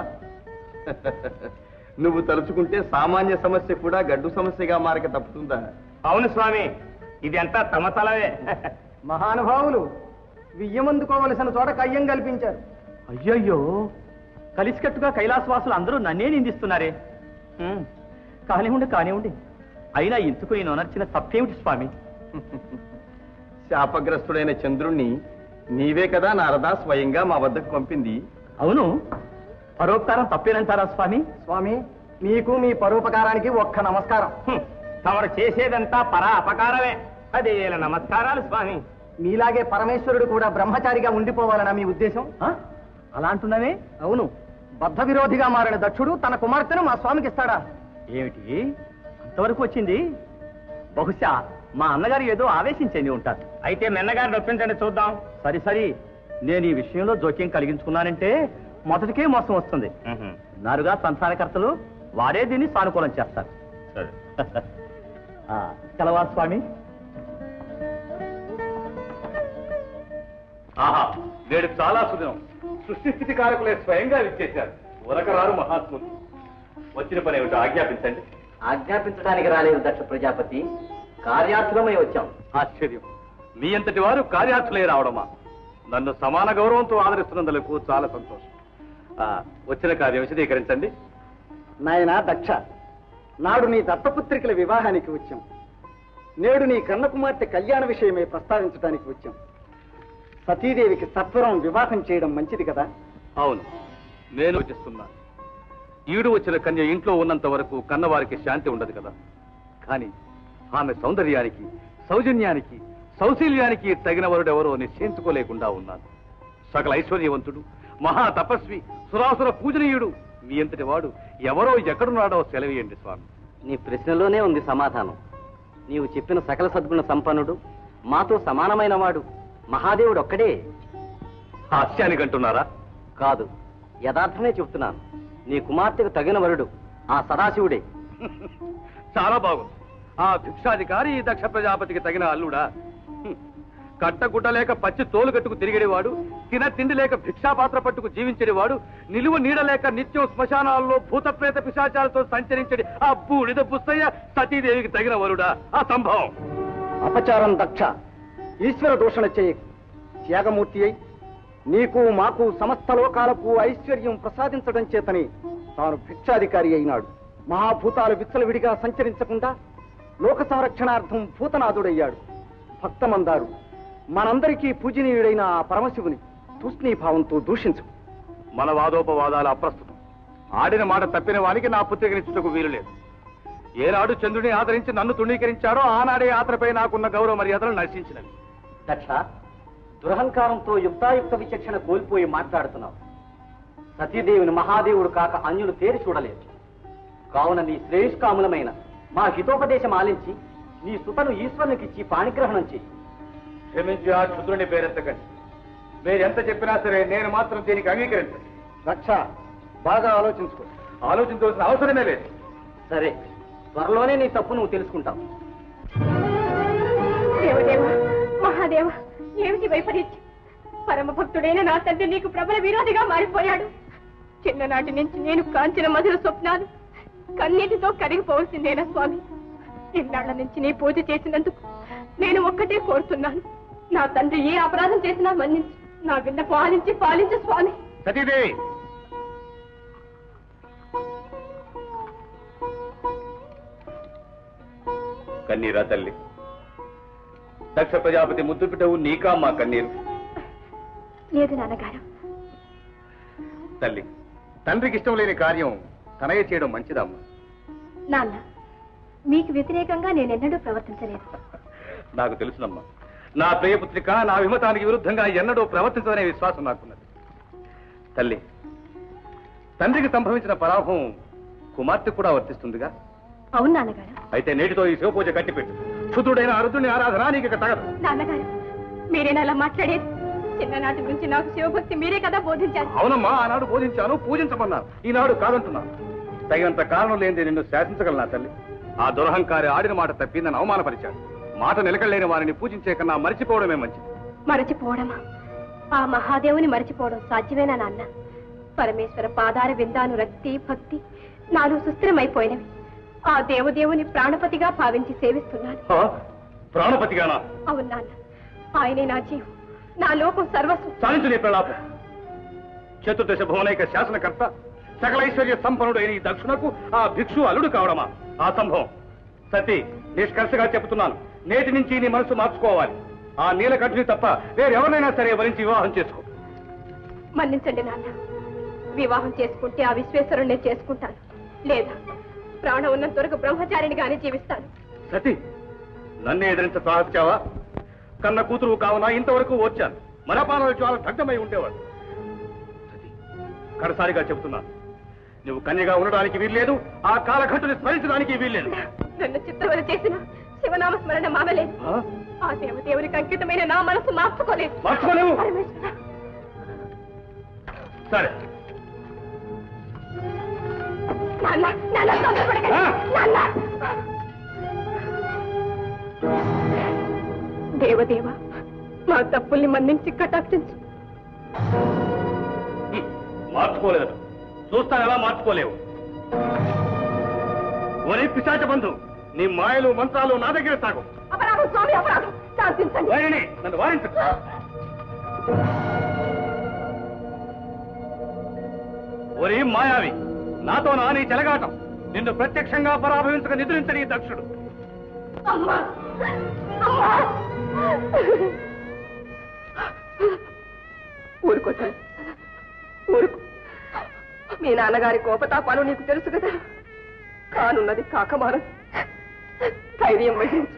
నువ్వు తలుచుకుంటే సామాన్య సమస్య కూడా గడ్డు సమస్యగా మారక తప్పుతుందా
అవును స్వామి ఇది అంతా తమ తలవే
మహానుభావులు వియ్యమందుకోవలసిన చోట కయ్యం కల్పించారు
అయ్యయ్యో కలిసికట్టుగా కైలాసవాసులు అందరూ నన్నే నిందిస్తున్నారే హ్మ్. కానివ్వండి కానివ్వండి అయినా ఇందుకు నేను అనర్చిన తప్పేమిటి స్వామి
శాపగ్రస్తుడైన చంద్రుణ్ణి నీవే కదా నారదా స్వయంగా మా వద్దకు పంపింది
అవును పరోపకారం తప్పేనంటారా స్వామి
స్వామి మీకు మీ పరోపకారానికి ఒక్క నమస్కారం
హ్మ్. తమరు చేసేదంతా పరా అపకారమే పదేల నమస్కారాలు స్వామి
మీలాగే పరమేశ్వరుడు కూడా బ్రహ్మచారిగా ఉండిపోవాలనా మీ ఉద్దేశం
ఆ? అలా అంటున్నావే
అవును బద్ధ విరోధిగా మారిన దక్షుడు తన కుమార్తెను మా స్వామికి ఇస్తాడా
ఏమిటి అంతవరకు వచ్చింది బహుశా మా అన్నగారు ఏదో ఆవేశించండి ఉంటారు అయితే మెన్నగారు నొప్పించండి చూద్దాం సరి సరి నేను ఈ విషయంలో జోక్యం కలిగించుకున్నానంటే మొదటికే మోసం వస్తుంది నారుగా సంసారకర్తలు వాడే దీన్ని సానుకూలం చేస్తారు ఆ, కలవా స్వామి
ఆహా నేడు చాలా సుదినం సృష్టి స్థితి కారకులే స్వయంగా విచ్చేశారు ఉరకరారు మహాత్ములు వచ్చిన పని ఏమిటో ఆజ్ఞాపించండి
ఆజ్ఞాపించడానికి రాలేదు దక్ష ప్రజాపతి కార్యార్థులమై వచ్చాం
ఆశ్చర్యం మీ అంతటి వారు కార్యార్థులే రావడమా నన్ను సమాన గౌరవంతో ఆదరిస్తున్నందులకు చాలా సంతోషం ఆ, వచ్చిన కార్యం విశదీకరించండి
నాయనా దక్ష నాడు నీ దత్తపుత్రికల వివాహానికి వచ్చాం నేడు నీ కన్న కుమార్తె కళ్యాణ విషయమై ప్రస్తావించడానికి వచ్చాం సతీదేవికి సత్వరం వివాహం చేయడం మంచిది కదా
అవును నేను యోచిస్తున్నాను ఈడు వచ్చిన కన్య ఇంట్లో ఉన్నంత వరకు కన్నవారికి శాంతి ఉండదు కదా కానీ ఆమె సౌందర్యానికి సౌజన్యానికి సౌశీల్యానికి తగిన వరుడెవరో నిశ్చయించుకోలేకుండా ఉన్నాను సకల ఐశ్వర్యవంతుడు మహా తపస్వి సురాసుర పూజనీయుడు మీ అంతటి వాడు ఎవరో ఎక్కడున్నాడో సెలవేయండి స్వామి
నీ ప్రశ్నలోనే ఉంది సమాధానం నీవు చెప్పిన సకల సద్గుణ సంపన్నుడు మాతో సమానమైన వాడు మహాదేవుడు ఒక్కడే
హాస్యానికి అంటున్నారా
కాదు యథార్థమే చెప్తున్నాను నీ కుమార్తెకు తగిన వరుడు ఆ సదాశివుడే
చాలా బాగుంది ఆ భిక్షాధికారి ఈ దక్ష ప్రజాపతికి తగిన అల్లుడా హ్మ్. కట్టగుడ్డ లేక పచ్చి తోలు కట్టుకు తిరిగేవాడు తిన తిండి లేక భిక్షాపాత్ర పట్టుకు జీవించేవాడు నిలువ నీడ లేక నిత్యం శ్మశానాల్లో భూతప్రేత పిశాచాలతో సంచరించడి ఆ బూడిద బుస్తయ్య సతీదేవికి తగిన వరుడా ఆ సంభవం
అపచారం దక్ష ఈశ్వర దూషణ చేయ త్యాగమూర్తి అయి నీకు మాకు సమస్త లోకాలకు ఐశ్వర్యం ప్రసాదించడం చేతని తాను భిక్షాధికారి అయినాడు మహాభూతాలు విచ్చలవిడిగా సంచరించకుండా లోక సంరక్షణార్థం భూతనాథుడయ్యాడు భక్తమందారు మనందరికీ పూజనీయుడైన ఆ పరమశివుని తూష్ణీభావంతో దూషించు
మన వాదోపవాదాలు అప్రస్తుతం ఆడిన మాట తప్పిన వానికి నా పుత్రికనిచ్చుటకు వీలు లేదు ఏనాడు చంద్రుని ఆదరించి నన్ను తృణీకరించారో ఆనాడే ఆతరపై నాకున్న గౌరవ మర్యాదలు నశించినవి
దక్ష దురహంకారంతో యుక్తాయుక్త విచక్షణ కోల్పోయి మాట్లాడుతున్నావు సతీదేవిని మహాదేవుడు కాక అన్యులు తేరి చూడలేదు కావున నీ శ్రేయస్కాములమైన మా హితోపదేశం ఆలించి నీ సుతను ఈశ్వరునికిచ్చి పాణిగ్రహణం చేయి
క్షమించి ఆ క్షుద్రుని పేరెత్తకండి మీరెంత చెప్పినా సరే నేను మాత్రం దీనికి అంగీకరించను
రక్ష బాగా ఆలోచించుకో
ఆలోచించవలసిన అవసరమే లేదు
సరే త్వరలోనే నీ తప్పు నువ్వు తెలుసుకుంటావు
దేవదేవ మహాదేవ ఏమిటి వైపరీత్యం పరమ భక్తుడైన నా తండ్రి నీకు ప్రబల విరోధిగా మారిపోయాడు చిన్ననాటి నుంచి నేను కాంచిన మధుర స్వప్నాలు కన్నీటితో కరిగిపోవలసిందేనా స్వామి ఇన్నాళ్ల నుంచి నీ పూజ చేసినందుకు నేను ఒక్కటే కోరుతున్నాను నా తండ్రి ఏ అపరాధం చేసినా మన్నించు నా విన్న పాలించి పాలించు స్వామి
సతీదేవి కన్నీరా తల్లి దక్ష ప్రజాపతి ముద్దు బిడ్డవు నీకా మా కన్నీరు
లేదు నాన్నగారు
తల్లి తండ్రికి ఇష్టం లేని కార్యం తనయ్య చేయడం మంచిదమ్మా
నాన్న మీకు వ్యతిరేకంగా నేనెన్నడూ ప్రవర్తించలేదు
నాకు తెలుసునమ్మా నా ప్రియపుత్రిక నా విమతానికి విరుద్ధంగా ఎన్నడూ ప్రవర్తించదనే విశ్వాసం నాకున్నది తల్లి తండ్రికి సంభవించిన పరాభవం కుమార్తె కూడా వర్తిస్తుందిగా
అవును నాన్నగారు
అయితే నేటితో ఈ శివపూజ కట్టిపెట్టు క్షుద్రుడైన అరుదుని ఆరాధన నీకు ఇక తగదు
నాన్నగారు మీరేనా అలా మాట్లాడేది చిన్ననాటి నుంచి నాకు శివభక్తి మీరే కదా బోధించారు
అవునమ్మా ఆనాడు బోధించాను పూజించమన్నాను ఈనాడు కాదంటున్నాను తగినంత కారణం లేనిది నిన్ను శాసించగలనా తల్లి ఆ దురహంకారి ఆడిన మాట తప్పి నన్ను అవమానపరిచాడు మాట నిలకడలేని వారిని పూజించే కన్నా మరిచిపోవడమే మంచిది
మరచిపోవడమా ఆ మహాదేవుని మరచిపోవడం సాధ్యమేనా నాన్న పరమేశ్వర పాదార విందాను రక్తి భక్తి నాలో సుస్థిరమైపోయినవి ఆ దేవదేవుని ప్రాణపతిగా భావించి సేవిస్తున్నాను
ఆ? ప్రాణపతిగానా
అవును నాన్న ఆయనే నా జీవం నా లోకం సర్వస్వం
చాలించు నీ ప్రలాపం చతుర్దశ భువనైక శాసనకర్త సకల ఐశ్వర్య సంపన్నుడు అయిన ఈ దక్షునకు ఆ భిక్షు అల్లుడు కావడమా ఆ సంభవం సతీ నిష్కర్షగా చెబుతున్నాను నేటి నుంచి నీ మనసు మార్చుకోవాలి ఆ నీలకంఠుని తప్ప వేరెవరినైనా సరే వరించి వివాహం చేసుకో
మన్నించండి నాన్న వివాహం చేసుకుంటే ఆ విశ్వేశ్వరుణ్ణే చేసుకుంటాను లేదా ప్రాణం ఉన్నంత వరకు బ్రహ్మచారినిగానే జీవిస్తాను
సతీ నన్ను ఎదిరించ సాహసించావా కన్న కూతురు కావున ఇంతవరకు వచ్చాను మరపానాలు చాలా దగ్ధమై ఉండేవాడు సతీ, కడసారిగా చెబుతున్నాను నువ్వు కన్యగా ఉండడానికి వీల్లేదు ఆ కాలఘట్టుని స్మరించడానికి వీల్లేదు
నన్ను చిత్రవద చేసిన శివనామ స్మరణ మానలేదు
ఆ?
ఆ దేవదేవునికి అంకితమైన నా మనసు మార్చుకోలేదు
మార్చుకోలేవు?
పరమేశ్వర,
సరే
నాన్న నాన్న తొందరపడకండి.
ఆ?
నాన్న దేవదేవ మా తప్పుల్ని మన్నించి కటాక్షించు
హ్మ్, మార్చుకోలేదట చూస్తాను ఎలా మార్చుకోలేవు ఒరే పిశాచ బంధు నీ మాయలు మంత్రాలు నా దగ్గర సాగు
అపరాధం స్వామి అపరాధం శాంతించండి
వారిని నన్ను వారించు ఒరే మాయావి నాతో నా నీ చెలగాటం నిన్ను ప్రత్యక్షంగా పరాభవించక నిద్రించని ఈ దక్షుడు
అమ్మా అమ్మా ఊరుకో తల్లి. ఊరుకో మీ నాన్నగారి కోపతాపాలు నీకు తెలుసు కదా కానున్నది కాకమానం ధైర్యం వహించు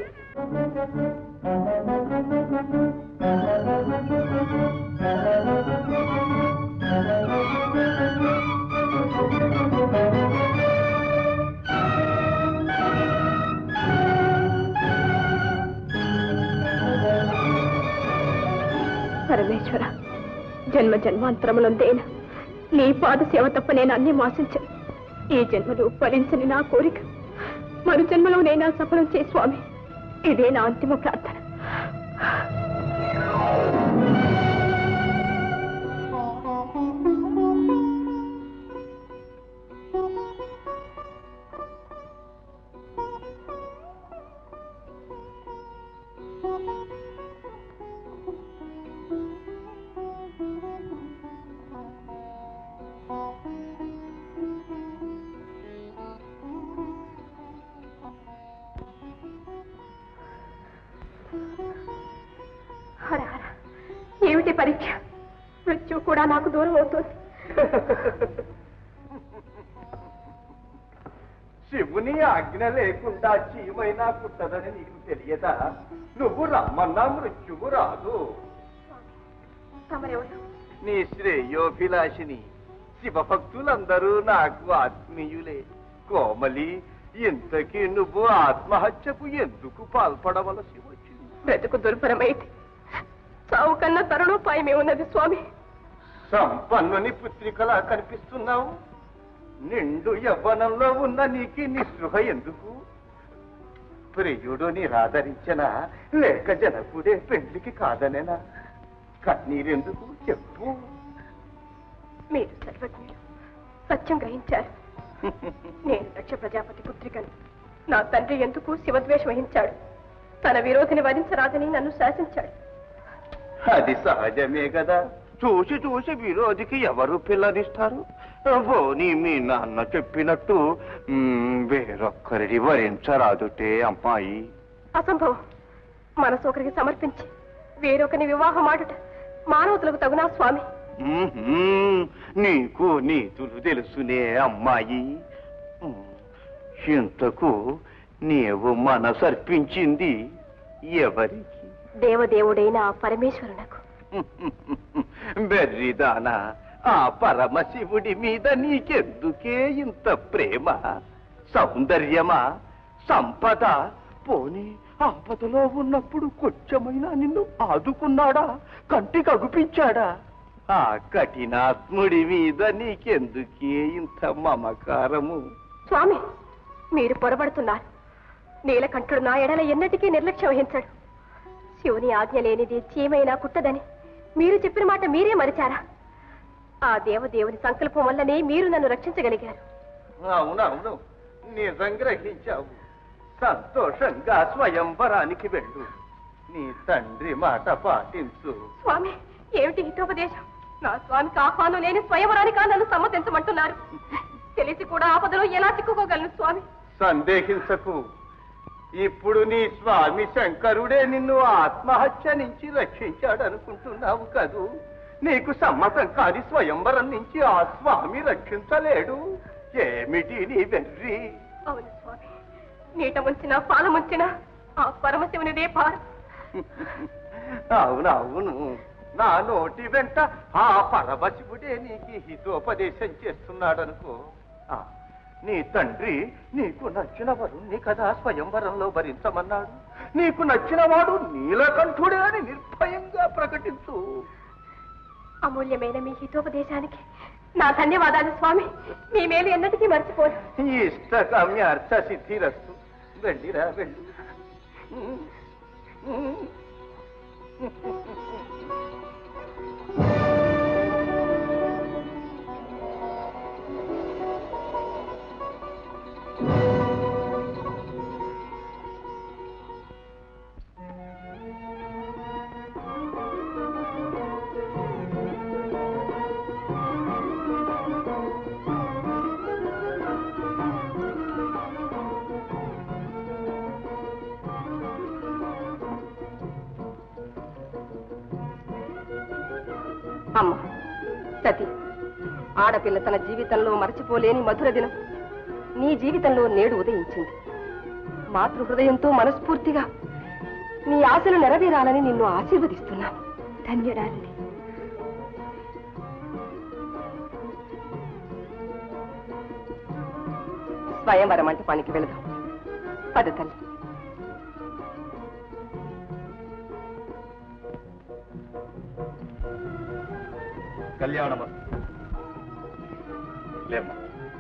పరమేశ్వర జన్మ జన్మాంతరములందేన నీ పాద సేవ తప్ప నేను అన్ని ఆశించను ఈ జన్మలో ఫలించని నా కోరిక మరు జన్మలో నేను సఫలం చే స్వామి ఇదే నా అంతిమ ప్రార్థన హర హర ఏమిటి పరీక్ష మృత్యు కూడా నాకు దూరం అవుతుంది
శివుని ఆజ్ఞ లేకుండా చీమైనా కుట్టదని నీకు తెలియదా నువ్వు రమ్మన్నా మృత్యువు రాదు
తమరెవరు
నీ శ్రేయోభిలాషిని శివభక్తులందరూ నాకు ఆత్మీయులే కోమలి
ఇంతకీ నువ్వు ఆత్మహత్యకు ఎందుకు పాల్పడవలసి వచ్చింది
బ్రతుకు దుర్భరమైతే చావు కన్నా తరుణోపాయమే ఉన్నది స్వామి
సంపన్నుని పుత్రికలా కనిపిస్తున్నావు నిండు యవ్వనంలో ఉన్న నీకు నిస్పృహ ఎందుకు ప్రియుడు నిరాదరించనా లేక జనకుడే పెళ్లికి కాదనేనా కన్నీరెందుకు చెప్పు
మీరు సర్వజ్ఞులు సత్యం గ్రహించారు నేను దక్ష ప్రజాపతి పుత్రికను నా తండ్రి ఎందుకు శివద్వేషం వహించాడు తన విరోధిని వధించరాదని నన్ను శాసించాడు
అది సహజమే కదా చూసి చూసి విరోధికి ఎవరు పిల్లనిస్తారు పోనీ మీ నాన్న చెప్పినట్టు మ్, వేరొక్కరిని వరించరాదుటే అమ్మాయి
అసంభవం మనసొకరికి సమర్పించి వేరొకరిని వివాహం ఆడుట మానవతలకు తగునా స్వామి
మ్మ్హ్మ్. నీకు నీతులు తెలుసునే అమ్మాయి మ్, ఇంతకు నీవు మనసర్పించింది ఎవరికి
దేవదేవుడైన ఆ పరమేశ్వరునకు
బెర్రిదానా ఆ పరమశివుడి మీద నీకెందుకే ఇంత ప్రేమ సౌందర్యమా సంపద పోనీ ఆపదలో ఉన్నప్పుడు కొంచెమైనా నిన్ను ఆదుకున్నాడా కంటికి అగుపించాడా ఆ కఠినాత్ముడి మీద నీకెందుకే ఇంత మమకారము
స్వామి మీరు పొరబడుతున్నారు నీలకంఠుడు నా ఎడల ఎన్నటికీ నిర్లక్ష్యం వహించడు శివుని ఆజ్ఞ లేనిది చీమైనా కుట్టదని మీరు చెప్పిన మాట మీరే మరిచారా ఆ దేవదేవుని సంకల్పం వల్లనే మీరు నన్ను రక్షించగలిగారు
అవునవును నిజం గ్రహించావు సంతోషంగా స్వయంవరానికి వెళ్ళు నీ తండ్రి మాట పాటించు
స్వామి ఏమిటి హితోపదేశం నా స్వామికి ఆహ్వానం లేని స్వయంవరానికా నన్ను సమ్మతించమంటున్నారు తెలిసి కూడా ఆపదలో ఎలా చిక్కుకోగలను స్వామి
సందేహించకు ఇప్పుడు నీ స్వామి శంకరుడే నిన్ను ఆత్మహత్య నుంచి రక్షించాడనుకుంటున్నావు కదూ నీకు సమ్మతం కాని స్వయంవరం నుంచి ఆ స్వామి రక్షించలేడు ఏమిటి నీ వెర్రి
అవును స్వామి నీట ముంచినా పాల ముంచినా ఆ పరమశివునిదే పారు
అవునవును నా నోటి వెంట ఆ పరమశివుడే నీకు హితోపదేశం చేస్తున్నాడనుకో ఆ, నీ తండ్రి నీకు నచ్చిన వరుణ్ణి కదా స్వయంవరంలో భరించమన్నాడు నీకు నచ్చిన వాడు నీలకంఠుడే అని నిర్భయంగా ప్రకటించు
అమూల్యమైన మీ హితోపదేశానికి నా ధన్యవాదాలు స్వామి మీ మేలు ఎన్నటికీ మర్చిపోను
ఇష్టకామ్య అర్థ సిద్ధిరస్తు వెళ్ళిరా వెళ్ళి
అమ్మ సతి ఆడపిల్ల తన జీవితంలో మరచిపోలేని మధుర దినం నీ జీవితంలో నేడు ఉదయించింది మాతృ హృదయంతో మనస్ఫూర్తిగా నీ ఆశలు నెరవేరాలని నిన్ను ఆశీర్వదిస్తున్నాను ధన్యురాలిని స్వయంవర మంటపానికి వెళదాం పద తల్లి
కళ్యాణమస్తు లేమ్మా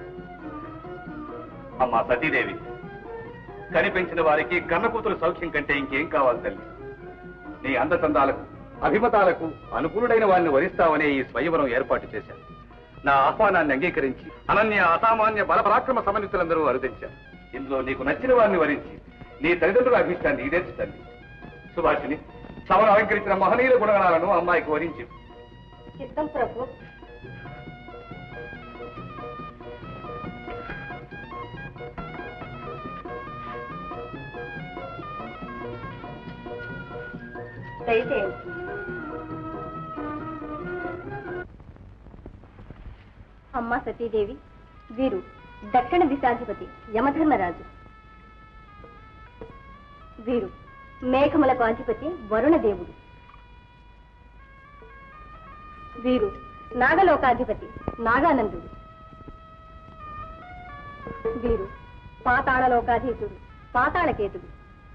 అమ్మా సతీదేవి కనిపించిన వారికి కన్న కూతురు సౌఖ్యం కంటే ఇంకేం కావాలి తల్లి నీ అందచందాలకు అభిమతాలకు అనుకూలుడైన వారిని వరిస్తావనే ఈ స్వయంవరం ఏర్పాటు చేశాను నా ఆహ్వానాన్ని అంగీకరించి అనన్య అసామాన్య బల పరాక్రమ సమన్వితులందరూ అరుదించారు ఇందులో నీకు నచ్చిన వారిని వరించి నీ తల్లిదండ్రుల అభిష్టాన్ని ఈడేర్చుతండి సుభాషిని సభను అలంకరించిన మహనీయుల గుణగణాలను అమ్మాయికి వరించి
చిత్తం ప్రభు దయచేయండి
అమ్మ సతీదేవి వీరు దక్షిణ దిశాధిపతి యమధర్మరాజు వీరు మేఘములకు అధిపతి వరుణదేవుడు వీరు నాగలోకాధిపతి నాగానందుడు వీరు పాతాళలోకాధీశుడు పాతాళకేతుడు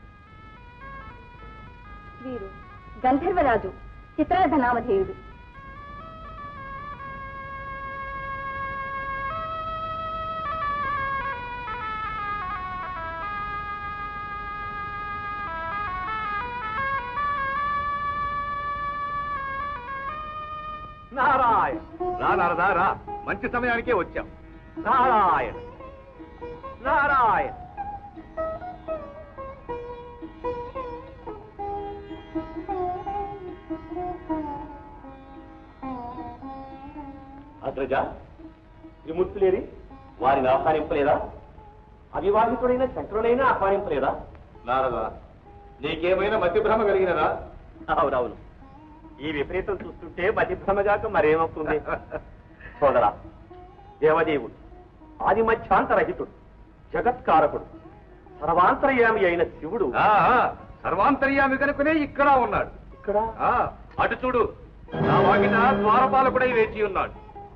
వీరు గంధర్వరాజు చిత్రార్థ నామధేయుడు
నారాయణ
రా నారదా రా మంచి సమయానికే వచ్చాం
నారాయణ నారాయణ అగ్రజ త్రిమూర్తులేరి వారిని ఆహ్వానింపలేదా అవివాహితుడైన శంకరుడైనా ఆహ్వానింపలేదా
నారదా నీకేమైనా మతి భ్రమ కలిగినదా
అవునవును ఈ విపరీతం చూస్తుంటే మతిభ్రమగాక మరేమవుతుంది సోదరా దేవదేవుడు ఆది మధ్యాంతరహితుడు జగత్కారకుడు సర్వాంతర్యామి అయిన శివుడు
ఆ, ఆ, సర్వాంతర్యామి కనుకనే ఇక్కడ ఉన్నాడు
ఇక్కడ
ఆ, అటు చూడు నా వాకిట ద్వారపాలకుడై వేచి ఉన్నాడు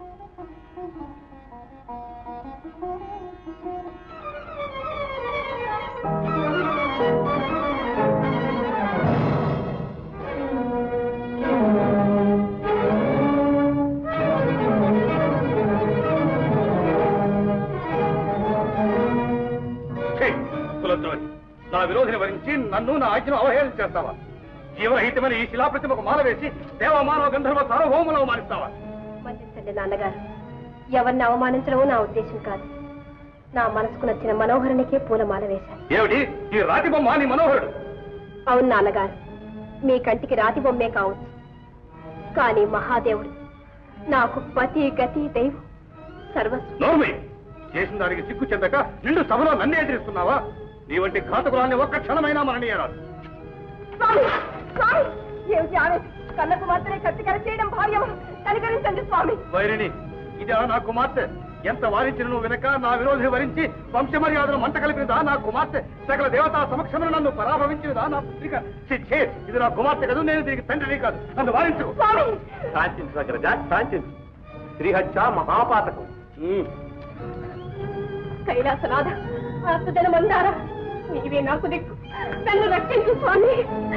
ఛీ, కులద్రోహి. నా విరోధిని వరించి నన్ను నా ఆజ్ఞను అవహేళన చేస్తావా జీవరహితమైన ఈ శిలాప్రతిమకు మాల వేసి దేవమానవ గంధర్వ సార్వభౌములు అవమానిస్తావా
మన్నించండి నాన్నగారు ఎవరిని అవమానించడం నా ఉద్దేశం కాదు నా మనసుకు నచ్చిన మనోహరునికే పూలమాల వేశాను
ఏమిటి ఈ రాతి బొమ్మ నీ మనోహరుడు
అవును నాన్నగారు మీ కంటికి రాతి బొమ్మే కావచ్చు కానీ మహాదేవుడు నాకు పతి గతి దైవం సర్వస్వం
నోర్మి చేసిన దానికి సిగ్గు చెందక నిండు సభలో నన్ను ఎదిరిస్తున్నావా నీ వంటి ఘాతకురాల్ని ఒక్క క్షణమైనా మరణీయరాదు
స్వామి స్వామి ఏమిటి ఆవేశం కన్నకు మాత్రమే కత్తికర చేయడం భావ్యమా కనికరించండి స్వామి
వైరిని ఇదా నా కుమార్తె ఎంత వారించిన నువ్వు వెనక నా విరోధి వరించి వంశమర్యాదను మంట కలిపినదా నా కుమార్తె సకల దేవతా సమక్షంలో నన్ను పరాభవించినదా నా పుత్రిక ఛీ, ఛీ, ఇది నా కుమార్తె కాదు నేను దీనికి తండ్రిని కాదు నన్ను వారించు
స్వామి
శాంతించు అగ్రజ శాంతించు శ్రీహత్య మహాపాతకం ఉమ్.
కైలాసనాథ ఆస్తుజన మందార నీవే నాకు దిక్కు నన్ను రక్షించు స్వామి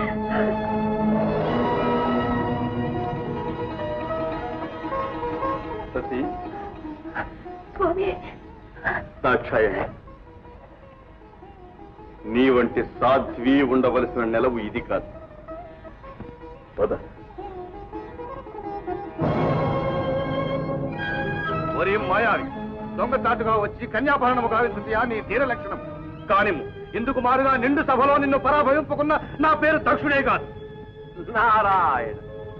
సతీ
స్వామి
దాక్షాయణి నీ వంటి సాధ్వి ఉండవలసిన నెలవు ఇది కాదు పద
ఒరే మాయావి దొంగచాటుగా వచ్చి కన్యాభరణము గావించుతయా నీ తీర లక్షణం కానిము ఇందుకు మారుగా నిండు సభలో నిన్ను పరాభవింపుకున్న నా పేరు దక్షుడే కాదు
నారాయణ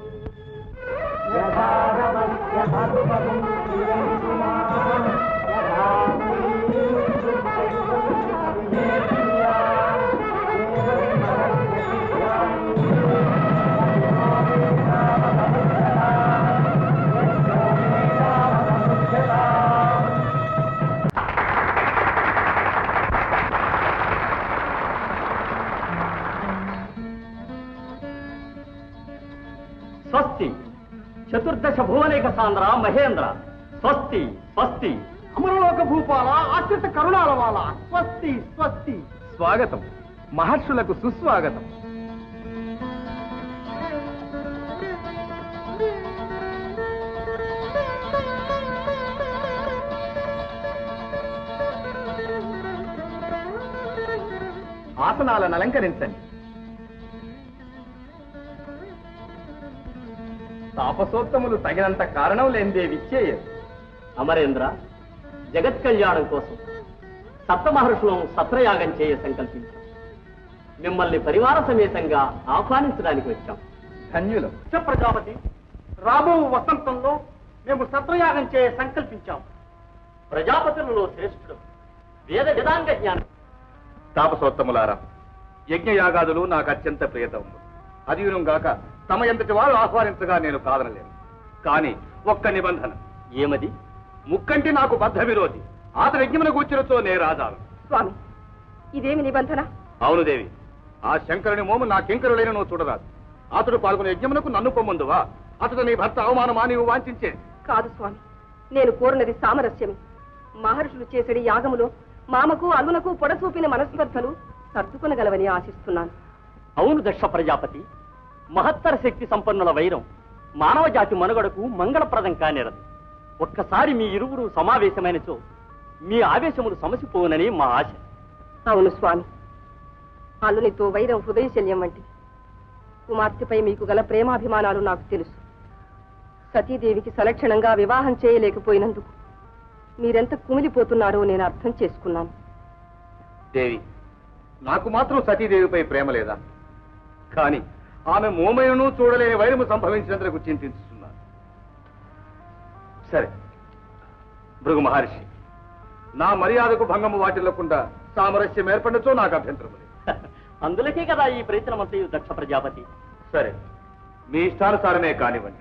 స్వస్తి చతుర్దశ భువనేక సాంద్ర మహేంద్ర స్వస్తి స్వస్తి
అమరలోక భూపాల ఆశ్రిత కరుణాల వాల స్వస్తి స్వస్తి
స్వాగతం మహర్షులకు సుస్వాగతం ఆసనాలను అలంకరించండి తాపసోత్తములు తగినంత కారణం లేనిదే విచ్చేయరు
అమరేంద్ర జగత్ కళ్యాణం కోసం సప్త మహర్షులను సత్రయాగం చేయ సంకల్పించాం మిమ్మల్ని పరివార సమేతంగా ఆహ్వానించడానికి వచ్చాం
ధన్యులు
ప్రజాపతి రాబో వసంతంలో మేము సత్రయాగం చేయ సంకల్పించాం
ప్రజాపతులలో శ్రేష్ఠుడు వేద వేదాంగ జ్ఞానం
తాపసోత్తములారా యజ్ఞయాగాదులు నాకు అత్యంత ప్రియతము అదియును గాక తమ ఎంతటి వారు ఆహ్వానించగా నేను కాదనలేను కానీ ఒక్క నిబంధన
ఏమది
ముక్కంటి నాకు బద్ధ విరోధి అతని యజ్ఞమున కూర్చులతో నే రాజాను
స్వామి ఇదేమి నిబంధన
అవును దేవి ఆ శంకరుని మోము నా కింకరులైన నువ్వు చూడరాదు అతడు పాల్గొనే యజ్ఞమునకు నన్ను పొమ్మందువా అతడు నీ భర్త అవమానమా నీవు వాంఛించే
కాదు స్వామి నేను కోరినది సామరస్యమే మహర్షులు చేసేది యాగములో మామకు అల్లునకు పొడచూపిన మనస్పర్ధలు సర్దుకొనగలవని ఆశిస్తున్నాను
అవును దక్ష ప్రజాపతి మహత్తర శక్తి సంపన్నుల వైరం మానవ జాతి మనుగడకు మంగళప్రదం కానేరదు ఒక్కసారి మీ ఇరువురు సమావేశమైనచో మీ ఆవేశములు సమసిపోవునని మా ఆశ
అవును స్వామి అల్లునితో వైరం హృదయశల్యం వంటి కుమార్తెపై మీకు గల ప్రేమాభిమానాలు నాకు తెలుసు సతీదేవికి సలక్షణంగా వివాహం చేయలేకపోయినందుకు మీరెంత కుమిలిపోతున్నారో నేను అర్థం చేసుకున్నాను
దేవి నాకు మాత్రం సతీదేవిపై ప్రేమ లేదా కానీ ఆమె మోమయను చూడలేని వైరము సంభవించినందుకు చింతిస్తున్నాను సరే భృగు మహర్షి నా మర్యాదకు భంగము వాటిల్లకుండా సామరస్యం ఏర్పడచ్చో నాకు అభ్యంతరం లేదు
అందులకే కదా ఈ ప్రయత్నమంతయు దక్ష ప్రజాపతి
సరే మీ ఇష్టానుసారమే కానివ్వండి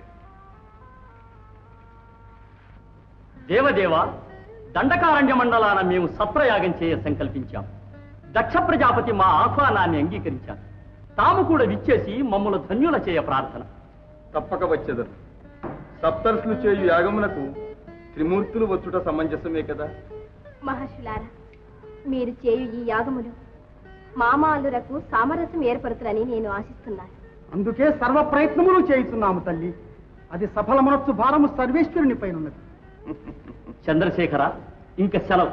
దేవదేవ దండకారణ్య మండలాన మేము సత్రయాగం చేయ సంకల్పించాం దక్ష ప్రజాపతి మా ఆహ్వానాన్ని అంగీకరించారు తాము కూడా విచ్చేసి మమ్మల్ని ధన్యుల చేయ ప్రార్థన
తప్పక వచ్చేదరు సప్తర్షులు చేయు యాగమునకు త్రిమూర్తులు వచ్చుట సమంజసమే కదా
మహర్షులారా మీరు చేయు ఈ యాగములు మామాలురకు సామరస్యం ఏర్పడుతుందని నేను ఆశిస్తున్నాను
అందుకే సర్వ ప్రయత్నములు చేయుచున్నాము తల్లి అది సఫలమనొచ్చు భారము సర్వేశ్వరుని పైన ఉన్నది
చంద్రశేఖర ఇంక సెలవు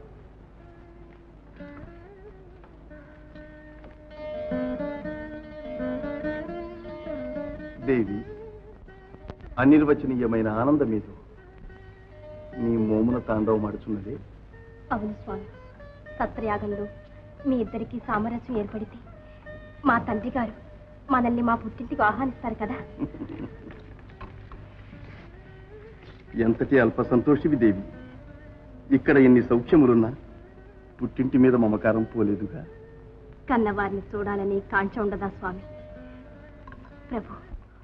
దేవి అనిర్వచనీయమైన ఆనందమేదో నీ మోమున తాండవమాడుచున్నదే
అవును స్వామి సత్రయాగంలో మీ ఇద్దరికి సామరస్యం ఏర్పడితే మా తండ్రి గారు మనల్ని మా పుట్టింటికి ఆహ్వానిస్తారు కదా
ఎంతటి అల్ప సంతోషివి దేవి ఇక్కడ ఎన్ని సౌఖ్యములున్నా పుట్టింటి మీద మమకారం పోలేదుగా
కన్నవారిని చూడాలని కాంక్ష ఉండదా స్వామి ప్రభు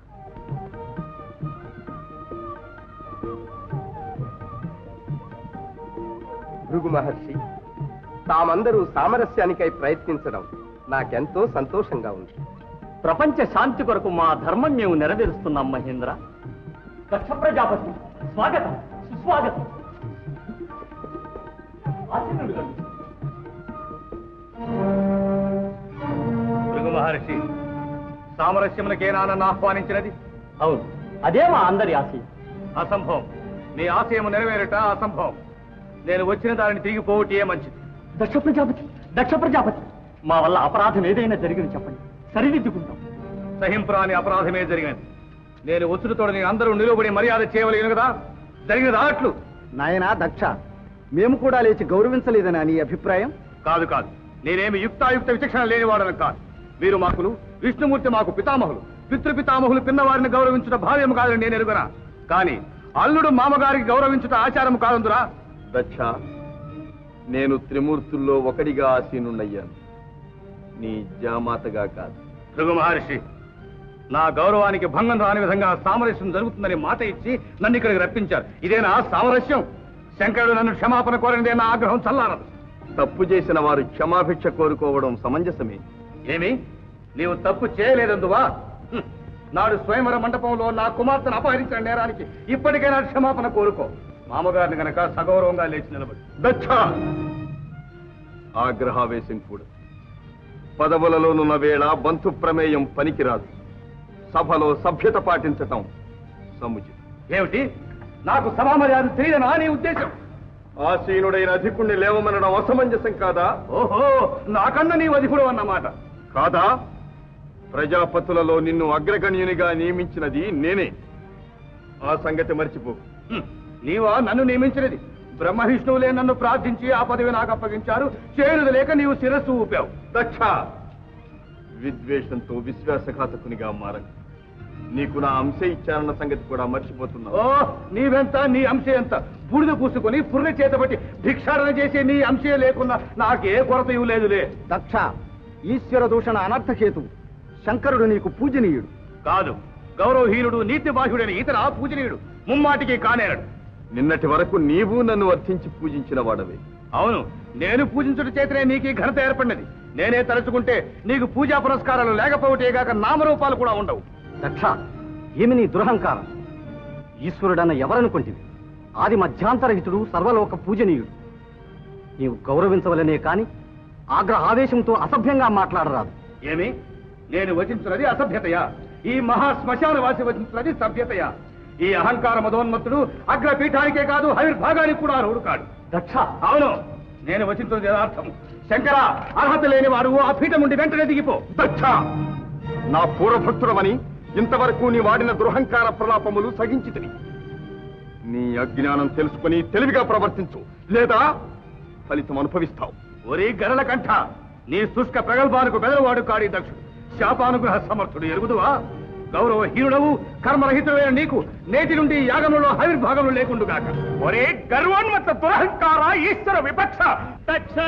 భృగు మహర్షి తామందరూ సామరస్యానికై ప్రయత్నించడం నాకెంతో సంతోషంగా ఉంది
ప్రపంచ శాంతి కొరకు మా ధర్మం మేము నెరవేరుస్తున్నాం మహేంద్ర దక్ష ప్రజాపతి స్వాగతం సుస్వాగతం ఆశీనులు కండి.
భృగు మహర్షి సామరస్యమునకేనా నన్ను ఆహ్వానించినది
అవును అదే మా అందరి ఆశయం
అసంభవం నీ ఆశయము నెరవేరట అసంభవం నేను వచ్చిన దానిని తిరిగి పోవటే మంచిది
దక్ష ప్రజాపతి దక్ష ప్రజాపతి మా వల్ల అపరాధం ఏదైనా జరిగింది చెప్పండి సరిదిద్దుకుంటాం
సహింపురాని అపరాధమే జరిగినది నేను వచ్చుడుతోడని అందరూ నిలువబడి మర్యాద చేయవలేను కదా జరిగినది అట్లు
నాయనా దక్ష మేము కూడా లేచి గౌరవించలేదని నీ అభిప్రాయం
కాదు కాదు నేనేమి యుక్తాయుక్త విచక్షణ లేనివాడను కాదు మీరు మాకులు విష్ణుమూర్తి మాకు పితామహులు పితృపితామహులు పిన్నవారిని గౌరవించుట భావ్యం కాదని నేను ఎరుగనా కానీ అల్లుడు మామగారికి గౌరవించుట ఆచారం కాదందురా
దక్ష నేను త్రిమూర్తుల్లో ఒకడిగా ఆసీనున్నయ్యాను నీ జామాతగా కాదు
భృగు మహర్షి నా గౌరవానికి భంగం రాని విధంగా సామరస్యం జరుగుతుందని మాట ఇచ్చి నన్ను ఇక్కడికి రప్పించారు ఇదేనా సామరస్యం శంకరుడు నన్ను క్షమాపణ కోరినదే నా ఆగ్రహం చల్లారదు
తప్పు చేసిన వారు క్షమాభిక్ష కోరుకోవడం సమంజసమే
ఏమి నీవు తప్పు చేయలేదందువా హ్మ్. నాడు స్వయంవర మండపంలో నా కుమార్తెను అపహరించిన నేరానికి ఇప్పటికైనా క్షమాపణ కోరుకో మామగారిని గనక సగౌరవంగా లేచి నిలబడి
దక్ష ఆగ్రహావేశం కూడా పదవులలోనున్న వేళ బంధు ప్రమేయం పనికిరాదు సభలో సభ్యత పాటించటం సముచితం
ఏమిటి నాకు సభా మర్యాద తెలియదనా నీ ఉద్దేశం
ఆసీనుడైన అధికుణ్ణి లేవమనడం అసమంజసం కాదా
ఓహో నాకన్నా నీ వధికుడు అన్నమాట
కాదా ప్రజాపతులలో నిన్ను అగ్రగణ్యునిగా నియమించినది నేనే ఆ సంగతి మర్చిపో
హ్మ్. నీవా నన్ను నియమించినది బ్రహ్మ విష్ణువులే నన్ను ప్రార్థించి ఆ పదవి నాకు అప్పగించారు చేరుదు లేక నీవు శిరస్సు ఊపావు
దక్ష విద్వేషంతో విశ్వాసఘాతకునిగా మారక నీకు నా అంశ ఇచ్చారన్న సంగతి కూడా మర్చిపోతున్నావు
ఓ నీవెంత నీ అంశ ఎంత బూడిద పూసుకొని పుర్రె చేతబట్టి భిక్షాటన చేసే నీ అంశే లేకున్నా నాకే కొరత ఇవ్వలేదులే
దక్ష ఈశ్వర దూషణ అనర్థకేతు శంకరుడు నీకు పూజనీయుడు
కాదు గౌరవహీనుడు నీతి బాహ్యుడైన ఇతర పూజనీయుడు ముమ్మాటికి కానేరడు
నిన్నటి వరకు నీవు నన్ను వర్తించి పూజించిన వాడవే
అవును నేను పూజించుట చేతనే నీకు ఈ ఘనత ఏర్పడినది నేనే తలుచుకుంటే నీకు పూజా పురస్కారాలు లేకపోవటేగాక నామరూపాలు కూడా ఉండవు
దక్ష ఏమి నీ దురహంకారం ఈశ్వరుడన్న ఎవరనుకుంటివి ఆది మధ్యాంతరహితుడు సర్వలోక పూజనీయుడు నీవు గౌరవించవలనే కాని ఆగ్రహ ఆవేశంతో అసభ్యంగా మాట్లాడరాదు
ఏమి నేను వచించున్నది అసభ్యతయా ఈ మహా శ్మశాన వాసి వచించున్నది సభ్యతయా ఈ అహంకార మదోన్మత్తుడు అగ్రపీఠానికే కాదు హవిర్భాగానికి కూడా అర్హుడు కాడు
దక్ష
అవును నేను వచించున్నది యథార్థం శంకర అర్హత లేని వాడు ఆ పీఠం నుండి వెంటనే దిగిపో
దక్ష నా పూర్వభక్తుడమని ఇంతవరకు నీ వాడిన దురహంకార ప్రలాపములు సగించితివి నీ అజ్ఞానం తెలుసుకుని తెలివిగా ప్రవర్తించు లేదా ఫలితం అనుభవిస్తావు
ఒరే గరల కంఠ నీ శుష్క ప్రగల్భానికి బెదరవాడు కాడి దక్షుడు శాపానుగ్రహ సమర్థుడు ఎరుగుదువా గౌరవహీనుడవు కర్మరహితుడైన నీకు నేటి నుండి యాగంలో హవిర్భాగంలో లేకుండుగాక ఒరే గర్వోన్మత్త దురహంకార ఈశ్వర విపక్ష దక్ష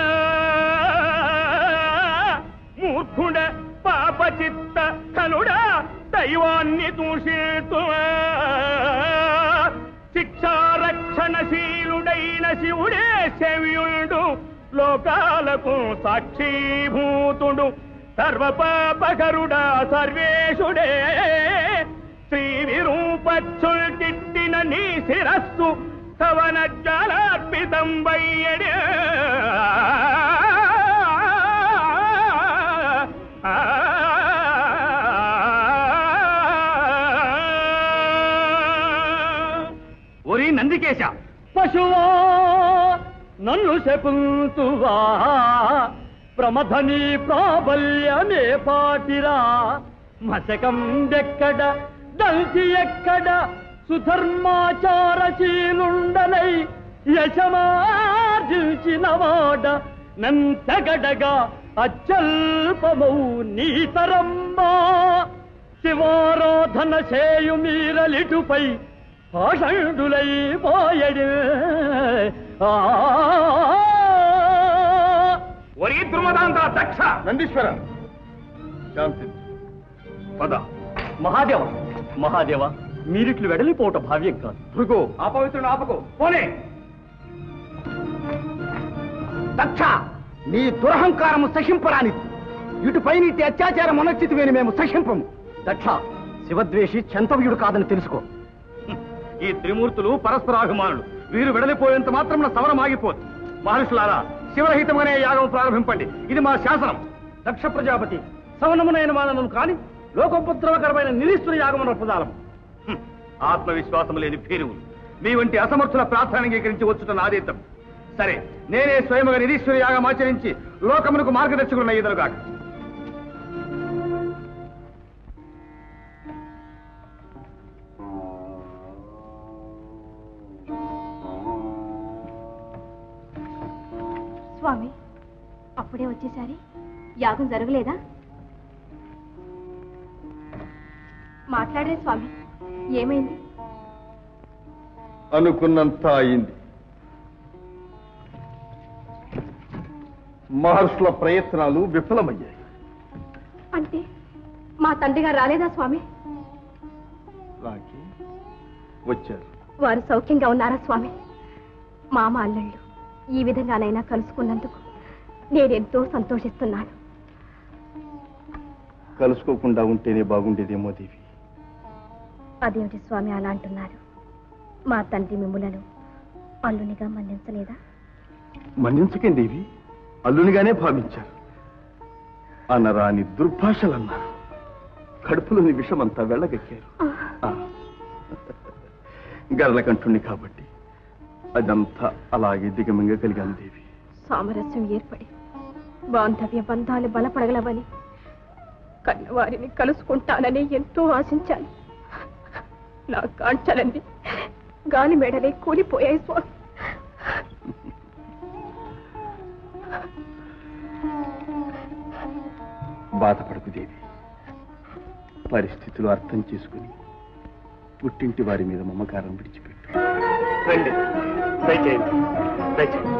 మూర్ఖుడ పాపచిత్త కలుడా దైవాన్ని దూషితువా శిక్షారక్షణశీలుడైన శివుడే శవ్యుడు లోకాలకు సాక్షీభూతుడు సర్వపాపకరుడా సర్వేశుడే శ్రీ విరూపచ్చుల్టిట్టిన నీ శిరస్సు కవన జలార్పితం వయ్యడే ఒరి నందికేశ
పశువా నన్ను శకుంతువా ప్రమథని ప్రాబల్యమే పాటిరా మశకం దెక్కడ దంతి ఎక్కడ సుధర్మాచారశీలుండనై యశమార్జించిన వాడ నంతగడగా అత్యల్పమౌ నీతరమ్మా శివారాధన చేయు మీరలిటుపై పాషండులై పోయడు
ఒరి దుర్మదాంత దక్ష
నందీశ్వర శాంతి పద
మహాదేవ మహాదేవ మీరిట్లు వెడలిపోవట భావ్యం కాదు
భృగు
ఆ పవిత్రుని ఆపకు పోనే
దక్ష నీ దురహంకారము సహింపరాని ఇటుపై నీటి అత్యాచార మనస్థితివేని మేము సహింపము దక్ష శివద్వేషి చంతవ్యుడు కాదని తెలుసుకో
ఈ త్రిమూర్తులు పరస్పరాభిమానులు వీరు వెడలిపోయేంత మాత్రం సమరం ఆగిపోదు మహర్షులారా శివరహితమనే యాగం ప్రారంభింపండి ఇది మా శాసనం
దక్ష ప్రజాపతి సవనమునైన వాళ్ళను కాని లోకోపద్రవకరమైన నిరీశ్వర యాగమున ప్రదానం
హ్మ్. ఆత్మవిశ్వాసం లేని భీరువులు మీ వంటి అసమర్థుల ప్రార్థన అంగీకరించి వచ్చుట నాదే తప్పు సరే నేనే స్వయముగా నిరీశ్వర యాగం ఆచరించి లోకమునకు మార్గదర్శకులను ఎదురుగాక
స్వామి అప్పుడే వచ్చేసారి యాగం జరగలేదా మాట్లాడే స్వామి ఏమైంది
అనుకున్నంత అయింది మహర్షుల ప్రయత్నాలు విఫలమయ్యాయి
అంటే మా తండ్రి గారు రాలేదా స్వామి
రాకి వచ్చారు
వారు సౌఖ్యంగా ఉన్నారా స్వామి మామ అల్లుళ్ళు ఈ విధంగానైనా కలుసుకున్నందుకు నేనెంతో సంతోషిస్తున్నాను
కలుసుకోకుండా ఉంటేనే బాగుండేదేమో దేవి
అదేమిటి స్వామి అలా అంటున్నారు మా తండ్రి మిమ్ములను అల్లునిగా మన్నించలేదా
మన్నించకేం దేవి అల్లునిగానే భావించారు అనరాని దుర్భాషలన్నారు కడుపులోని విషమంతా వెళ్ళగక్కారు ఆ. గరళకంఠుణ్ణి కాబట్టి అదంతా అలాగే దిగమింగగలిగాను దేవి
సామరస్యం ఏర్పడి బాంధవ్య బంధాలు బలపడగలవని కన్నవారిని కలుసుకుంటానని ఎంతో ఆశించాను నా కాంచలన్నీ గాలి మేడలే కూలిపోయాయి స్వామి
బాధపడకు దేవి పరిస్థితులు అర్థం చేసుకుని పుట్టింటి వారి మీద మమకారం విడిచిపెట్టు
రండి దయచేయండి దయచేయండి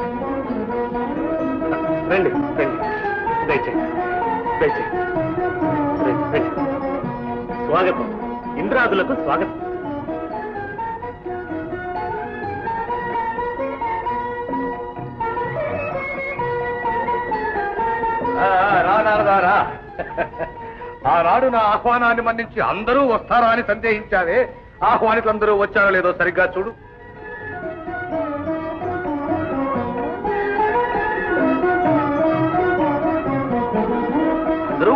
రండి రండి దయచేయండి దయచేయండి రండి రండి స్వాగతం ఇంద్రాదులకు స్వాగతం రా నారదా రా ఆనాడు నా ఆహ్వానాన్ని మన్నించి అందరూ వస్తారా అని సందేహించావే ఆహ్వానితులందరూ వచ్చారో లేదో సరిగ్గా చూడు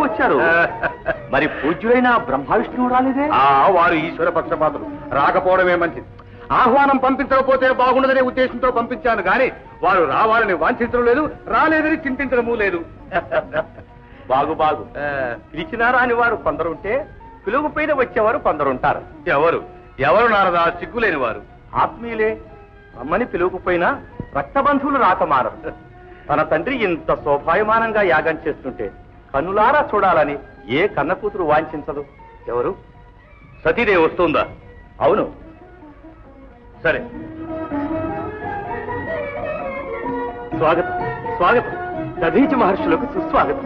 వచ్చారు మరి పూజ్యులైన బ్రహ్మ విష్ణువు రాలేదే
ఆ వారు ఈశ్వర పక్షపాతులు రాకపోవడమే మంచిది ఆహ్వానం పంపించకపోతే బాగుండదనే ఉద్దేశంతో పంపించాను కానీ వారు రావాలని వాంఛించడం లేదు రాలేదని చింతించడము లేదు
బాగు బాగు పిలిచినా రాని వారు కొందరు ఉంటే పిలుగుపైన వచ్చేవారు కొందరు ఉంటారు
ఎవరు ఎవరు నారదా సిగ్గులేని వారు
ఆత్మీయులే రమ్మని పిలువకపోయినా రక్తబంధువులు రాక మారరు తన తండ్రి ఇంత శోభాయమానంగా యాగం చేస్తుంటే కన్నులారా చూడాలని ఏ కన్న కూతురు వాంఛించదు
ఎవరు సతీదేవి వస్తుందా
అవును
సరే
స్వాగతం స్వాగతం దధీచి మహర్షులకు సుస్వాగతం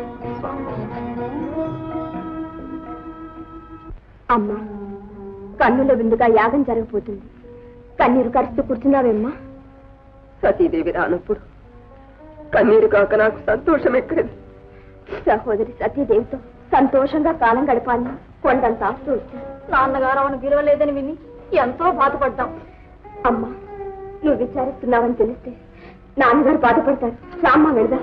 అమ్మా కన్నుల విందుగా యాగం జరగబోతుంది కన్నీరు కరుస్తూ కూర్చున్నావేమ్మా
సతీదేవి రానప్పుడు కన్నీరు కాక నాకు సంతోషం ఎక్కడిది
సహోదరి సత్యదేవితో సంతోషంగా కాలం గడపాలని కొండంత ఆస్తూ వచ్చాను నాన్నగారు అవును విలువలేదని విని ఎంతో బాధపడ్డాం అమ్మా నువ్వు విచారిస్తున్నావని తెలిస్తే నాన్నగారు బాధపడతారు రామ్మా వెళ్దాం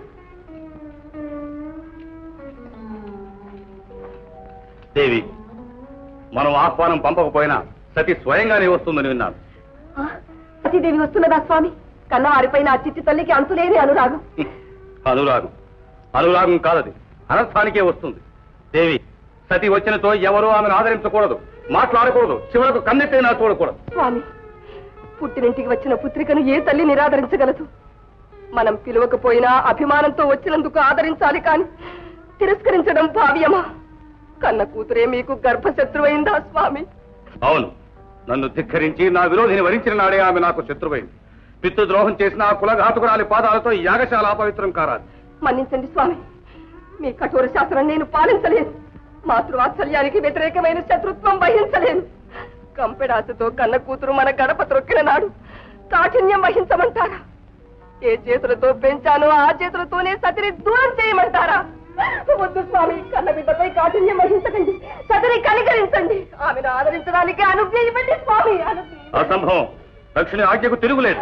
దేవి మనం ఆహ్వానం పంపకపోయినా సతీ స్వయంగానే వస్తుందని విన్నాను
ఆ, సతీదేవి వస్తున్నదా స్వామి కన్నవారిపైన ఆ చిట్టి తల్లికి అంతులేని అనురాగం
అనురాగం అనురాగం కాదది అనర్థానికే వస్తుంది దేవి సతీ వచ్చినతో ఎవరూ ఆమెను ఆదరించకూడదు మాట్లాడకూడదు చివరకు కన్నెత్తైనా చూడకూడదు
స్వామి పుట్టినింటికి వచ్చిన పుత్రికను ఏ తల్లి నిరాదరించగలదు మనం పిలవకపోయినా అభిమానంతో వచ్చినందుకు ఆదరించాలి కాని తిరస్కరించడం భావ్యమా కన్న కూతురే మీకు గర్భశత్రువైందా స్వామి
అవును నన్ను ధిక్కరించి నా విరోధిని వరించిన నాడే ఆమె నాకు శత్రువైంది పితృద్రోహం చేసిన ఆ కులఘాతుకురాలి పాదాలతో ఈ యాగశాల అపవిత్రం కారాలి
మన్నించండి స్వామి మీ కఠోర శాస్త్రం నేను పాలించలేను మాతృవాత్సల్యానికి వ్యతిరేకమైన శత్రుత్వం వహించలేను కంపెడాసతో కన్న కూతురు మన గడప త్రొక్కిన నాడు కాఠిన్యం వహించమంటారా ఏ చేతులతో పెంచానో ఆ చేతులతోనే సతిని దూరం చేయమంటారా వద్దు స్వామి కన్న బిడ్డపై కాఠిన్యం వహించకండి సతిని కనికరించండి ఆమెను ఆదరించడానికి అనుజ్ఞ ఇవ్వండి స్వామి అనుజ్ఞ
అసంభవం దక్షిణ ఆజ్ఞకు తిరుగులేదు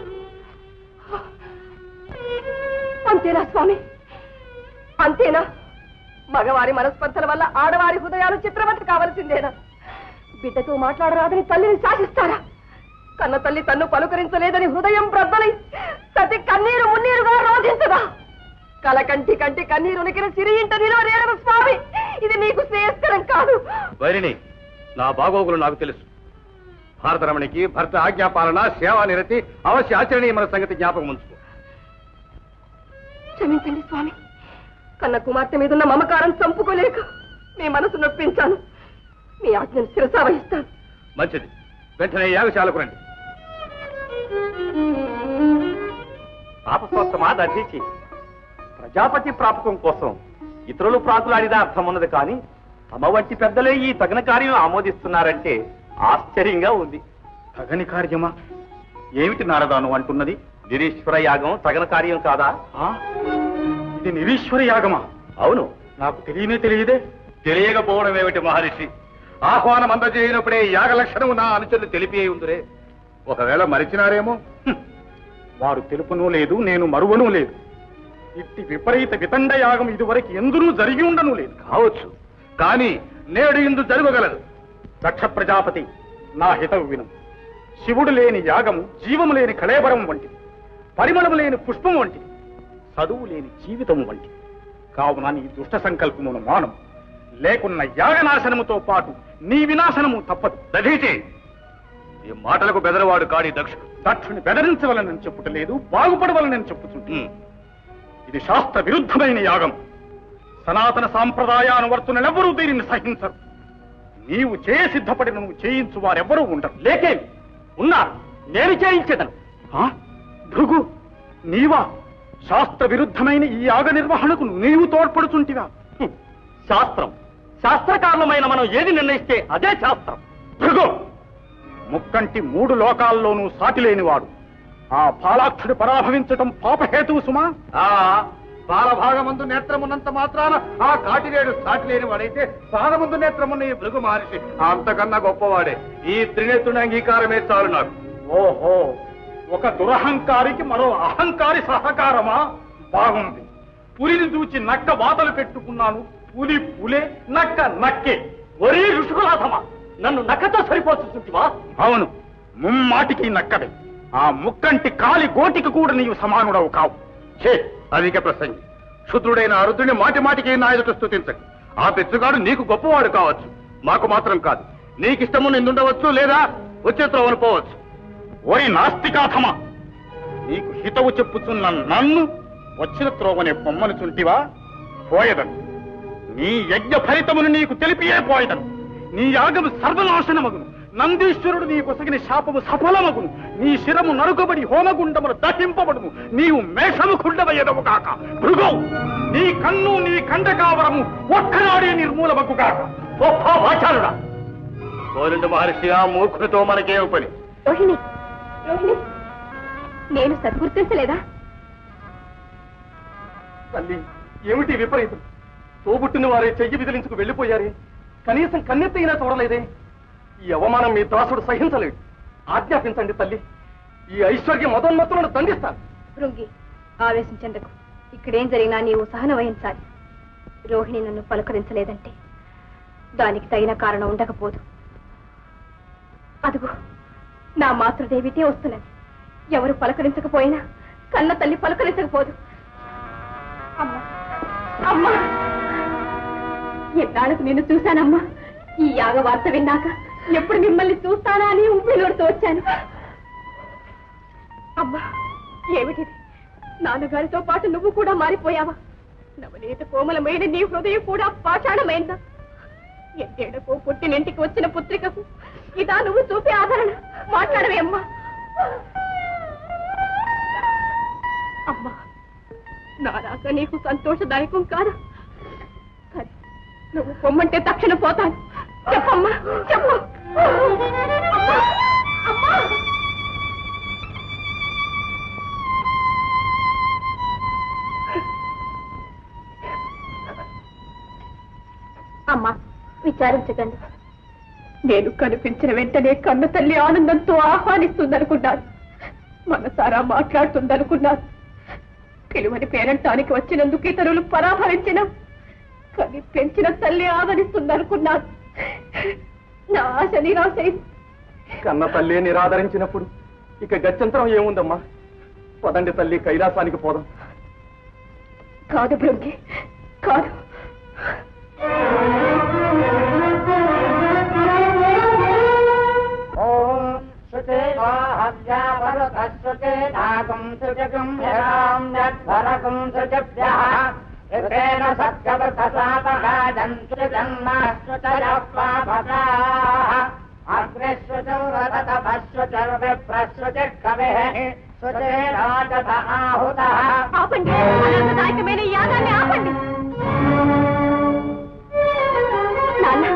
అంతేనా స్వామి అంతేనా మగవారి మనస్పర్ధల వల్ల ఆడవారి హృదయాలు చిత్రవతి కావలసిందేనా బిడ్డతో మాట్లాడరాదని తల్లిని శాసిస్తారా కన్న తల్లి తన్ను పలుకరించలేదని హృదయం బ్రద్దలై సతి కన్నీరు మున్నీరుగా రోధించదా కలకంటి కంటి కన్నీరు ఉనికిన సిరి ఇంట నిలవలేరు స్వామి ఇది మీకు శ్రేయస్కరం కాదు
వైరిని నా బాగోగులు నాకు తెలుసు భారతరమణికి భర్త ఆజ్ఞాపాలన సేవా నిరతి అవశ్య ఆచరణీయమైన సంగతి జ్ఞాపకం ఉంచుకో
క్షమించండి స్వామి కన్న కుమార్తె మీదున్న మమకారం చంపుకోలేక మీ మనసు నొప్పించాను మీ ఆజ్ఞను శిరసా వహిస్తాను
మంచిది వెంటనే యాగశాలకు రండి
పాపస్వత్వమా దధీచి ప్రజాపతి ప్రాపకం కోసం ఇతరులు ప్రాకులాడినా అర్థం ఉన్నది కానీ తమ వంటి పెద్దలే ఈ తగిన కార్యం ఆమోదిస్తున్నారంటే ఆశ్చర్యంగా ఉంది
తగని కార్యమా ఏమిటి నారదాను అంటున్నది
నిరీశ్వర యాగం తగిన కార్యం కాదా
ఆ? ఇది నిరీశ్వర యాగమా
అవును
నాకు తెలియనే తెలియదే తెలియకపోవడం ఏమిటి మహర్షి ఆహ్వానం అందజేయనప్పుడే యాగ లక్షణము నా అనుచరులు తెలిపి అయి ఉందిరే ఒకవేళ మరిచినారేమో
హ్మ్. వారు తెలుపునూ లేదు నేను మరువనూ లేదు ఇట్టి విపరీత వితండ యాగం ఇదివరకు ఎందునూ జరిగి ఉండను లేదు
కావచ్చు కానీ నేడు ఇందు జరగగలదు
దక్ష ప్రజాపతి నా హితవు విను శివుడు లేని యాగము జీవము లేని కళేబరం వంటిది పరిమళము లేని పుష్పం వంటిది చదువు లేని జీవితము వంటిది కావున నీ దుష్ట సంకల్పమును మానం లేకున్న యాగనాశనముతో పాటు నీ వినాశనము తప్పదు
దధీచి ఈ మాటలకు బెదరవాడు కాడి దక్షుడు
దక్షుని బెదరించవలనని చెప్పుట లేదు బాగుపడవలనని చెప్పుచుంటే
ఉమ్.
ఇది శాస్త్ర విరుద్ధమైన యాగం సనాతన సాంప్రదాయానువర్తులెవరూ దీనిని సహించరు నీవు చేయ సిద్ధపడి నువ్వు చేయించు వారెవరూ ఉండరు
లేకే ఉన్నారు నేను చేయించేదను
ఆ? భృగు నీవా శాస్త్ర విరుద్ధమైన ఈ యాగ నిర్వహణకు నీవు తోడ్పడుచుంటివా
హ్మ్. శాస్త్రం శాస్త్రకారణమైన మనం ఏది నిర్ణయిస్తే అదే శాస్త్రం
భృగు ముక్కంటి మూడు లోకాల్లోనూ సాటి లేనివాడు ఆ పాలాక్షుడి పరాభవించటం పాపహేతువు సుమా
ఆ బాలభాగమందు నేత్రమున్నంత మాత్రాన ఆ కాటిరేడు సాటి లేని వాడైతే పాదముందు నేత్రమున్న ఈ భృగు మహర్షి అంతకన్నా గొప్పవాడే ఈ త్రినేత్రుని అంగీకారమే చాలు నాకు
ఓహో ఒక దురహంకారికి మరో అహంకారి సహకారమా బాగుంది పులిని చూచి నక్క వాతలు పెట్టుకున్నాను పులి పులే నక్క నక్కే ఒరే ఋషుకులాథమా నన్ను నక్కతో సరిపోతుంటివా అవును ముమ్మాటికి నక్కవే ఆ ముక్కంటి కాలి గోటికి కూడా నీవు సమానుడవు కావు ఛే అధిక ప్రసంగి శుద్ధుడైన అరుదుని మాటి మాటికి నా ఎదుట స్థుతించకు ఆ పెచ్చుగాడు నీకు గొప్పవాడు కావచ్చు మాకు మాత్రం కాదు నీకిష్టము నిందుండవచ్చు లేదా వచ్చే త్రోవను పోవచ్చు ఓరి నాస్తికాథమా నీకు హితవు చెప్పుతున్న నన్ను వచ్చిన త్రోవనే బొమ్మను చుంటివా పోయదను నీ యజ్ఞ ఫలితమును నీకు తెలిపియే పోయదను నీ యాగము సర్వనాశనమగును నందీశ్వరుడు నీ కొసగిన శాపము సఫలమగును నీ శిరము నరుకబడి హోమగుండమును దహింపబడును నీవు మేషము కుండవయ్యదవు కాక భృగో నీ కన్ను నీ కండకావరము ఒక్కనాడే నిర్మూలమగు కాక గొప్ప వాచారుడా కోరిండు మహర్షి ఆ మూర్ఖునితో మనకేమి పని
రోహిణి రోహిణి నేను సద్గుర్తించలేదా
తల్లి ఏమిటి విపరీతం తోబుట్టిన వారే చెయ్యి విదిలించుకు వెళ్ళిపోయారే కనీసం కన్నెత్తైనా చూడలేదే ఈ అవమానం మీ దాసుడు సహించలేడు ఆజ్ఞాపించండి తల్లి ఈ ఐశ్వర్య మదోన్మత్తులను దండిస్తాను
భృంగి ఆవేశించేందుకు ఇక్కడేం జరిగినా నీవు సహనం వహించాలి రోహిణి నన్ను పలకరించలేదంటే దానికి తగిన కారణం ఉండకపోదు అదుగో నా మాతృదేవితే వస్తున్నది ఎవరు పలకరించకపోయినా కన్న తల్లి పలకరించకపోదు అమ్మా అమ్మా ఎన్నాళ్ళకు నిన్ను చూశానమ్మా ఈ యాగ వార్త విన్నాక ఎప్పుడు మిమ్మల్ని చూస్తానా అని ఉప్పిలోడుతూ వచ్చాను అమ్మా ఏమిటిది నాన్నగారితో పాటు నువ్వు కూడా మారిపోయావా నవనీత కోమలమైన నీ హృదయం కూడా పాషాణమైందా ఎన్నేళ్లకు పుట్టినింటికి వచ్చిన పుత్రికకు ఇదా నువ్వు చూపే ఆదరణ మాట్లాడవే అమ్మా అమ్మా నా రాక నీకు సంతోషదాయకం కాదా కాదు. నువ్వు పొమ్మంటే తక్షణ పోతాను చెప్పమ్మా చెప్పు అమ్మా! అమ్మా! అమ్మా విచారించకండి నేను కనిపించిన వెంటనే కన్న తల్లి ఆనందంతో ఆహ్వానిస్తుందనుకున్నాను మనసారా మాట్లాడుతుందనుకున్నాను పిలువని పేరంటానికి వచ్చినందుకు ఇతరులు పరాభవించిన కానీ పెంచిన తల్లి ఆదరిస్తుందనుకున్నాను నా ఆశ నిరాశైంది
కన్న తల్లి నిరాదరించినప్పుడు ఇక గత్యంతరం ఏముందమ్మా పదండి తల్లి కైలాసానికి పోదాం
కాదు భృంగి కాదు ఆపండి అనంతదాయకమైన ఈ యాగాన్ని ఆపండి నాన్న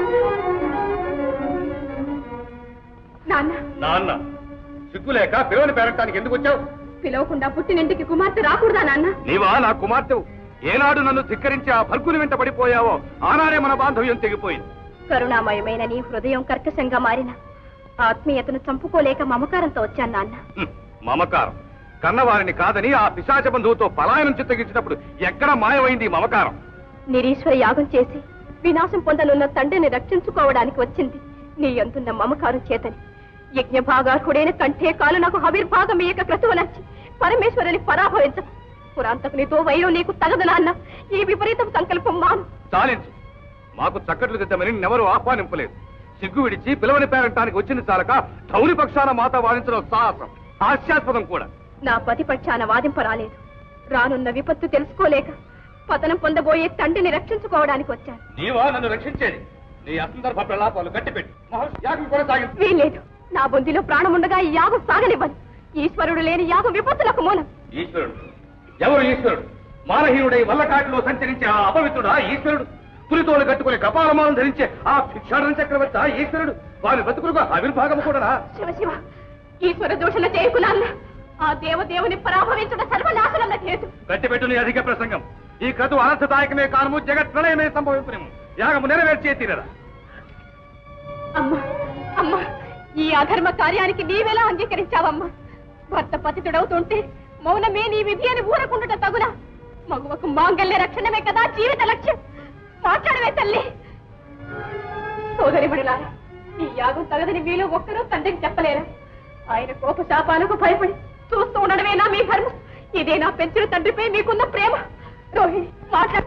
నాన్న
నాన్న సిగ్గులేక పిలువని పేరంటానికి ఎందుకు వచ్చావు
పిలవకుండా పుట్టినింటికి కుమార్తె రాకూడదా నాన్న
నీవా నా కుమార్తెవు ఏనాడు నన్ను ధిక్కరించి ఆ భర్గుని వెంట పడిపోయావో ఆనాడే మన బాంధవ్యం తెగిపోయింది
కరుణామయమైన నీ హృదయం కర్కశంగా మారిన ఆత్మీయతను చంపుకోలేక మమకారంతో వచ్చాను నాన్న
హ్మ్, మమకారం కన్నవారిని కాదని ఆ పిశాచ బంధువుతో పలాయనం చిత్తగించినప్పుడు ఎక్కడ మాయమైంది ఈ మమకారం
నిరీశ్వర యాగం చేసి వినాశం పొందనున్న తండ్రిని రక్షించుకోవడానికి వచ్చింది నీ అందున్న మమకారం చేతని యజ్ఞ భాగార్హుడైన కంఠే కాలు నాకు హవిర్భాగం ఇయక క్రతువునర్చి పరమేశ్వరుని పరాభవించ పురాంతకునితో వైరం నీకు తగదు నాన్న ఈ విపరీతం సంకల్పం మాను
చాలించు మాకు చక్కట్లు దిద్దమని నెవరు ఆహ్వానింపలేదు సిగ్గు విడిచి పిలవని పేరంటానికి వచ్చింది చాలక ధౌని పక్షాన మాత వాదించడం సాహసం హాస్యాస్పదం కూడా
నా పతి పక్షాన వాదింపరాలేదు రానున్న విపత్తు తెలుసుకోలేక పతనం పొందబోయే తండ్రిని రక్షించుకోవడానికి వచ్చాను
నీవా నన్ను రక్షించేది నీ అసందర్భ ప్రలాపాలు కట్టిపెట్టి మహర్షి యాగం కొనసాగించు
వీల్లేదు నా బొందిలో ప్రాణముండగా ఈ యాగం సాగనివ్వను ఈశ్వరుడు లేని యాగం విపత్తులకు మూలం
ఈశ్వరుడు ఎవరు ఈశ్వరుడు మానహీనుడై వల్లకాటిలో సంచరించే ఆ అపవిత్రుడా ఈశ్వరుడు పులితోలు కట్టుకుని కపాలమాలను ధరించే ఆ భిక్షాటన చక్రవర్తి ఆ ఈశ్వరుడు వారి బతుకులకు ఆవిర్భాగం కూడా
శివ శివ ఈశ్వర దూషణ చేయకున్నాన్న ఆ దేవదేవుని పరాభవించుట సర్వనాశనం హేతు
కట్టిపెట్టు నీ అధిక ప్రసంగం ఈ క్రతు అనర్థదాయకమే కానము జగత్ ప్రళయమే సంభవింపునేము యాగము నెరవేర్చే తీరదా
అమ్మా అమ్మా ఈ అధర్మ కార్యానికి నీవెలా అంగీకరించావమ్మా భర్త పతితుడవుతుంటే మౌనమే నీ విధి అని ఊరకుండుట తగునా మగువకు మాంగల్య రక్షణమే కదా జీవిత లక్ష్యం మాట్లాడవే తల్లి సోదరిమణులారా ఈ యాగం తగదని మీలో ఒక్కరూ తండ్రికి చెప్పలేరా ఆయన కోప శాపాలకు భయపడి చూస్తూ ఉండడమేనా మీ ధర్మం ఇదే నా పెంచిన తండ్రిపై మీకున్న ప్రేమ రోహిణి మాట్లాడు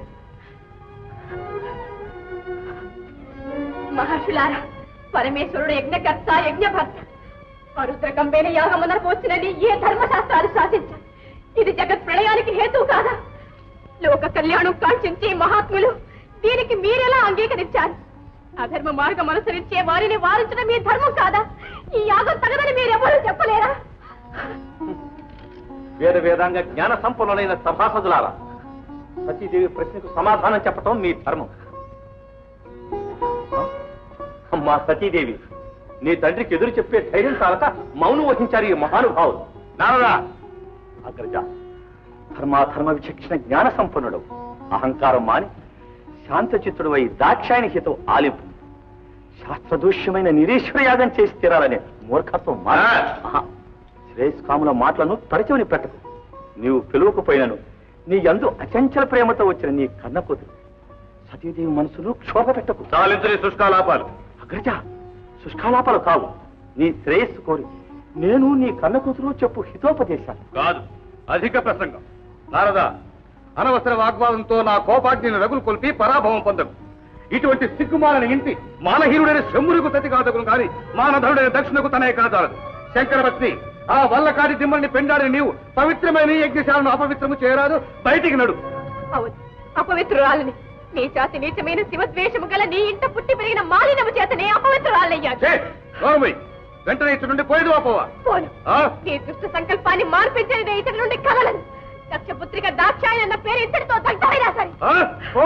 మహర్షులారా పరమేశ్వరుడు యజ్ఞకర్త యజ్ఞభర్త పరుద్రకంబైన యాగమునకు వచ్చినని ఏ ధర్మశాస్త్రాలు శాసించారు ఇది జగత్ ప్రళయానికి హేతు కాదా లోక కళ్యాణం కాంక్షించే మహాత్ములు దీనికి మీరెలా అంగీకరించారు అధర్మ మార్గం అనుసరించే వారిని వారించడం మీ ధర్మం కాదా ఈ యాగం తగదని మీరెవరూ చెప్పలేరా
వేద వేదాంగ జ్ఞాన సంపన్నులైన సభాసదులారా సతీదేవి ప్రశ్నకు సమాధానం చెప్పటం మీ ధర్మం అమ్మా సతీదేవి నీ తండ్రికి ఎదురు చెప్పే ధైర్యం చాలక మౌనం వహించారు ఈ మహానుభావులు నారదా అగ్రజ ధర్మాధర్మ విచక్షణ జ్ఞాన సంపన్నుడు అహంకారం మాని శాంతచిత్తుడు అయి దాక్షాయని హితం ఆలింపు శాస్త్రదూష్యమైన నిరీశ్వర యాగం చేసి తీరాలనే మూర్ఖత్వం మాన శ్రేయస్కాముల మాటలను తరచవని పెట్టకు నీవు పిలువకపోయినను నీ యందు అచంచల ప్రేమతో వచ్చిన నీ కన్న కూతురు సతీదేవి మనసును క్షోభ పెట్టకు
చాలించని శుష్కాలాపాలు
అగ్రజ శుష్కాలాపాలు కావు నీ శ్రేయస్సు కోరి నేను నీ కన్న కూతురు చెప్పు హితోపదేశాలు
కాదు అధిక ప్రసంగం నారదా అనవసర వాగ్వాదంతో నా కోపాగ్నిని రగులు కొల్పి పరాభవం పొందకు ఇటువంటి సిగ్గుమాలని ఇంటి మానహీనుడైన శంభులకు తతి కాదకును కాని మానధరుడైన దక్షిణకు తనే కాదాలదు శంకరవత్ని ఆ వల్లకాడి దిమ్మల్ని పెండాడిన నీవు పవిత్రమైన ఈ యజ్ఞశాలను అపవిత్రము చేయరాదు బయటికి నడు
అవును అపవిత్రురాలని నీ జాతి నీచమైన శివద్వేషము గల నీ ఇంట పుట్టి పెరిగిన మాలినము చేతనే అపవిత్రురాలయ్యాను
ఛే, నోరుమూయి. వెంటనే ఇచ్చటి నుండి పోయేది పోవా
పోను
ఆ?
నీ దుష్ట సంకల్పాన్ని మార్పించేది ఇతడి నుండి కలలను దక్షపుత్రిక దాక్షాయణ అన్న పేరు ఇతడితో దగ్ధమైనా సరే
ఆ? పో.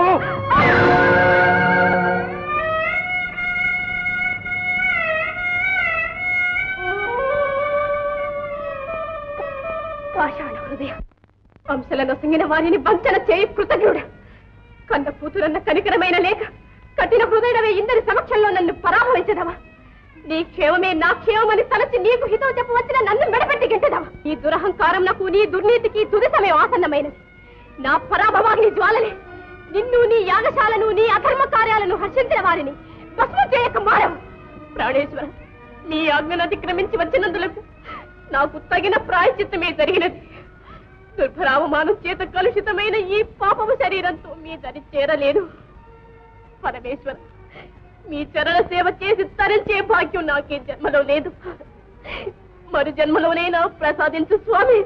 పాషాణ హృదయం వంశలను సింగిన వారిని వంచన చేయి కృతజ్ఞుడు కన్న కూతురన్న కనికరమైన లేక కఠిన హృదయమే ఇందరి సమక్షంలో నన్ను పరాభవించదవా నీ క్షేమమే నా క్షేమమని తలచి నీకు హితం చెప్పవచ్చిన నన్ను మెడపెట్టి గెంటదవా నీ దురహంకారం నాకు నీ దుర్నీతికి తుది సమయం ఆసన్నమైనది నా పరాభవాగ్ని జ్వాలలే నిన్ను నీ యాగశాలను నీ అధర్మ కార్యాలను హర్షించిన వారిని భస్మం చేయక మారవు ప్రాణేశ్వర నీ ఆజ్ఞను అతిక్రమించి వచ్చినందులకు నాకు తగిన ప్రాయచిత్తమే జరిగినది దుర్భరావమానం చేత కలుషితమైన ఈ పాపము శరీరంతో మీ దరి చేరలేను పరమేశ్వర మీ చరణ సేవ చేసి తరించే భాగ్యం నాకు ఈ జన్మలో లేదు మరు జన్మలోనైనా ప్రసాదించు స్వామి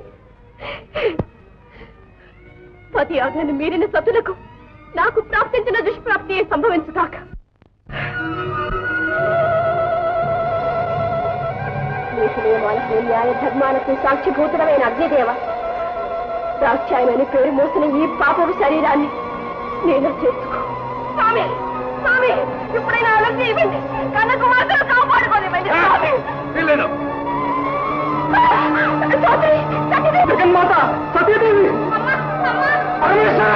పతి ఆజ్ఞను మీరిన సతులకు నాకు ప్రాప్తించిన దుష్ప్రాప్తి సంభవించుగాక నీకు నియమాలకు న్యాయ ధర్మాలకు సాక్షిభూతుడమైన అగ్నిదేవ దాక్షాయనని పేరు మోసిన ఈ పాపపు శరీరాన్ని నేను చేసుకో స్వామి స్వామి ఇప్పుడైనా అలర్జీ ఇవ్వండి కన్నకు మాత్రం కాపాడుకోనివ్వండి స్వామి
వీల్లేదు.
సోదరి, సతీదేవి.
జగన్మాత సతీదేవి
అమ్మా, అమ్మా.
పరమేశ్వర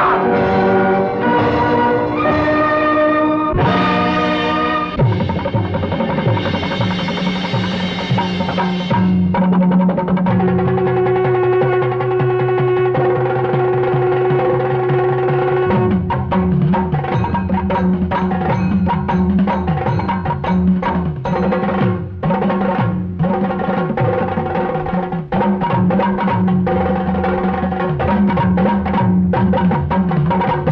ఆ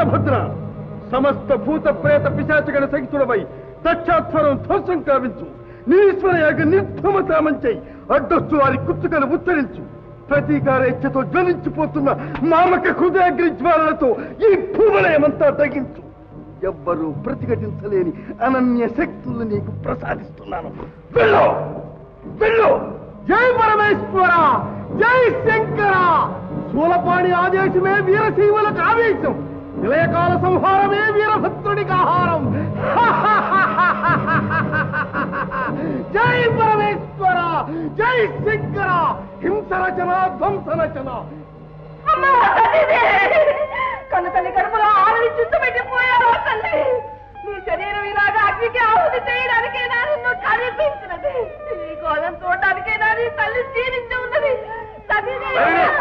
వీరభద్ర సమస్త భూత ప్రేత పిశాచగణ సహితుడమై దక్షాధ్వరం ధ్వంసం కావించు నీశ్వర యాగ నిర్ధమతామంచై అడ్డొచ్చు వారి కుత్తుకలు ఉచ్చరించు ప్రతీకారేచ్ఛతో జ్వలించిపోతున్న మామక హృదయాగ్ని జ్వాలలతో ఈ భూమలయమంతా తగ్గించు ఎవ్వరూ ప్రతిఘటించలేని అనన్య శక్తులు నీకు ప్రసాదిస్తున్నాను వెళ్ళు వెళ్ళు జై పరమేశ్వర జై శంకర శూలపాణి ఆదేశమే వీరశైవులకు ఆవేశం నిలయకాల సంహారమే వీరభద్రుడికి ఆహారం జై పరమేశ్వర జై శంకర హింస రచన ధ్వంస రచన
అమ్మా తల్లిదే కన్న తల్లి కడుపులో ఆవిని చుట్టుపెట్టిపోయావు తల్లి నీ శరీరం ఇలాగా అగ్నికి ఆహుతి చేయడానికే నా నిన్ను కనిపించినది ఈ కోలం చూడడానికే నా నీ తల్లి జీవించి ఉన్నది సతీదేవి!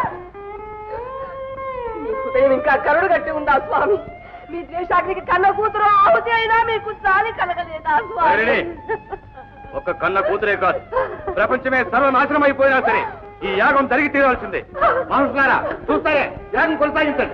నీ హృదయం ఇంకా కరుడు కట్టి ఉందా స్వామి మీ ద్వేషాగ్నికి కన్న కూతురు ఆహుతి అయినా మీకు జాలి కలగలేదా స్వామి
ఒక్క కన్న కూతురే కాదు ప్రపంచమే సర్వనాశనం అయిపోయినా సరే ఈ యాగం జరిగి తీరాల్సిందే మనుషులారా చూస్తారే యాగం కొనసాగించండి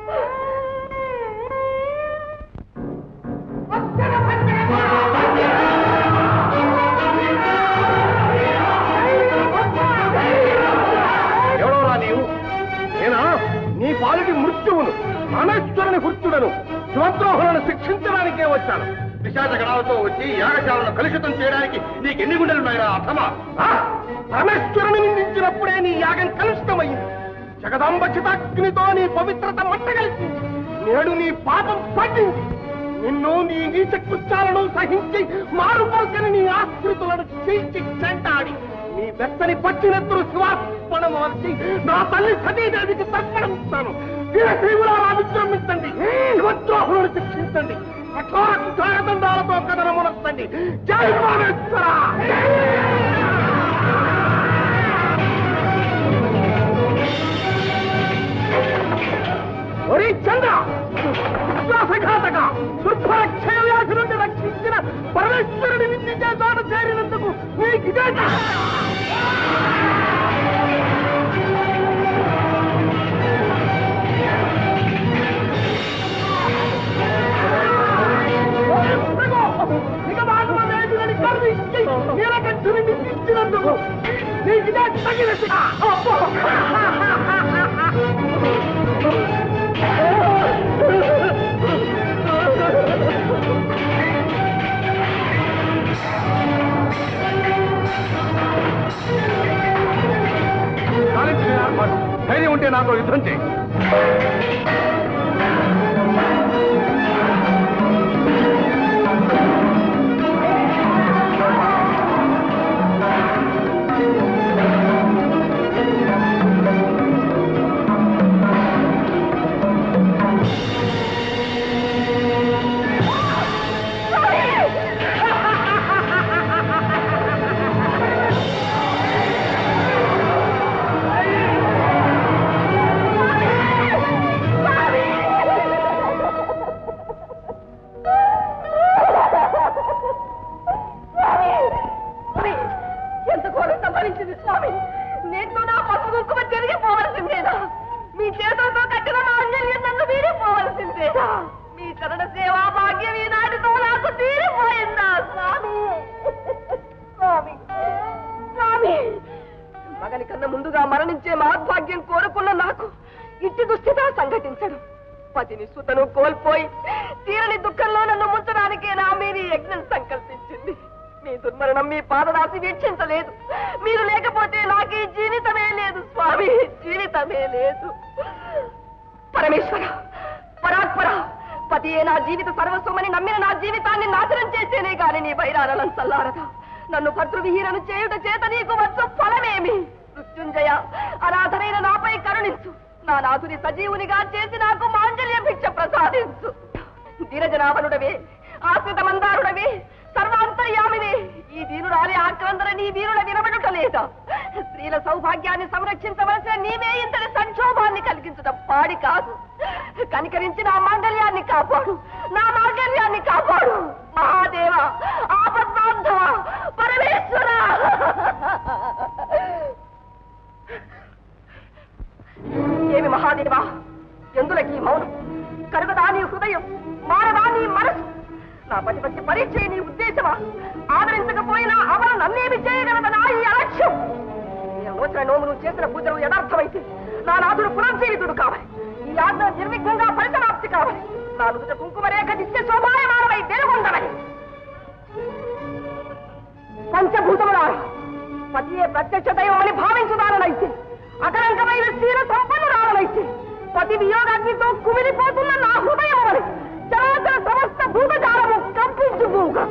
ఎవడోరా నీవు నేనా నీ పాలిటి మృత్యువును పరమేశ్వరుని హృత్యుడను శివద్రోహులను శిక్షించడానికే వచ్చాను
పిశాచ గణాలతో వచ్చి యాగశాలను కలుషితం చేయడానికి నీకు ఎన్ని గుండెలున్నాయిరా అర్థమా
ఆ? పరమేశ్వరుని నిందించినప్పుడే నీ యాగం కలుషితమైంది జగదాంబ చితాగ్నితో నీ పవిత్రత మంటగలిసింది నేడు నీ పాపం పట్టింది నిన్ను నీ నీచ కృత్యాలను సహించి మారుపల్కని నీ ఆశ్రితులను చీల్చి చెంటాడి నీ వెచ్చని పచ్చినెత్తులు శివార్పణ మార్చి నా తల్లి సతీదేవికి తర్పణం ఇస్తాను వీరశైవులారా విజృంభించండి శివద్రోహులను శిక్షించండి కఠోర కుఠారదండాలతో కథనమునర్చండి జై పరమేశ్వర ఒరే చంద్ర విశ్వాసఘాతక దుర్భర క్షయ వ్యాధి నుండి రక్షించిన పరమేశ్వరుని నిందించే చోట చేరినందుకు నీకు ఇదే నీలకంఠుని నిందించినందుకు నీకు ఇదే తగిన శిక్ష. అబ్బో!
సాధించిన ఏర్పాటు ధైర్యం ఉంటే నాతో యుద్ధం చేయి
స్వామి, ఎంత ఘోరం సంభవించింది స్వామి నేటితో నా పసుపు కుంకుమ తిరిగిపోవలసిందేనా మీ చేతులతో కట్టిన మాంగళ్యం నన్ను వీడిపోవలసిందేనా మీ చరణ సేవా భాగ్యం ఈనాటితో నాకు తీరిపోయిందా స్వామి స్వామి స్వామి మగని కన్నా ముందుగా మరణించే మహద్భాగ్యం కోరుకున్న నాకు ఇట్టి దుస్థిత సంఘటించడు పతిని సుతను కోల్పోయి తీరని దుఃఖంలో నన్ను ముంచడానికే నా మీరు ఈ యజ్ఞం సంకల్పించింది మీ దుర్మరణం మీ పాదరాశి వీక్షించలేదు మీరు లేకపోతే నాకు ఈ జీవితమే లేదు స్వామి జీవితమే లేదు పరమేశ్వర పరాత్పర పతియే నా జీవిత సర్వస్వమని నమ్మిన నా జీవితాన్ని నాశనం చేసేనే గాని నీ బైరాలను చల్లారదా నన్ను భద్రవిహీనను చేయుట చేత నీకు వచ్చు ఫలమేమి మృత్యుంజయ అనాథరైన నాపై కరుణించు నా నాథుని సజీవునిగా చేసి నాకు మాంజల్య భిక్ష ప్రసాదించు ధీరజనాభనుడవే ఆశ్రిత మందారుడవే సర్వాంతర్యామివే ఈ దీనురాలి ఆక్రందన నీ వీరుల వినబడుట లేదా స్త్రీల సౌభాగ్యాన్ని సంరక్షించవలసిన నీవే ఇంతటి సంక్షోభాన్ని కలిగించడం పాడి కాదు కనికరించి నా మాంగళ్యాన్ని కాపాడు నా మాంగళ్యాన్ని కాపాడు మహాదేవ ఆపద్బాంధవ పరమేశ్వర ఏమి మహాదేవా ఎందులకి మౌనం కరుగదా నీ నోములు చేసిన పూజలు యథార్థమైతే నా నాథుడు పునర్జీవితుడు కావాలి ఈ ఆజ్ఞ నిర్విఘ్నంగా పరిసమాప్తి కావాలి నా నుదుట కుంకుమ రేఖ నిత్య శోభాయమానమై వెలుగొందమని పంచభూతములారా పతియే ప్రత్యక్ష దైవమని భావించుదానైతే అకలంకమైన క్షీర సంపన్నురాలనైతే పతి వియోగాగ్నితో కుమిలిపోతున్న నా హృదయం అని చరాచర సమస్త భూతజాలము కంపించుగా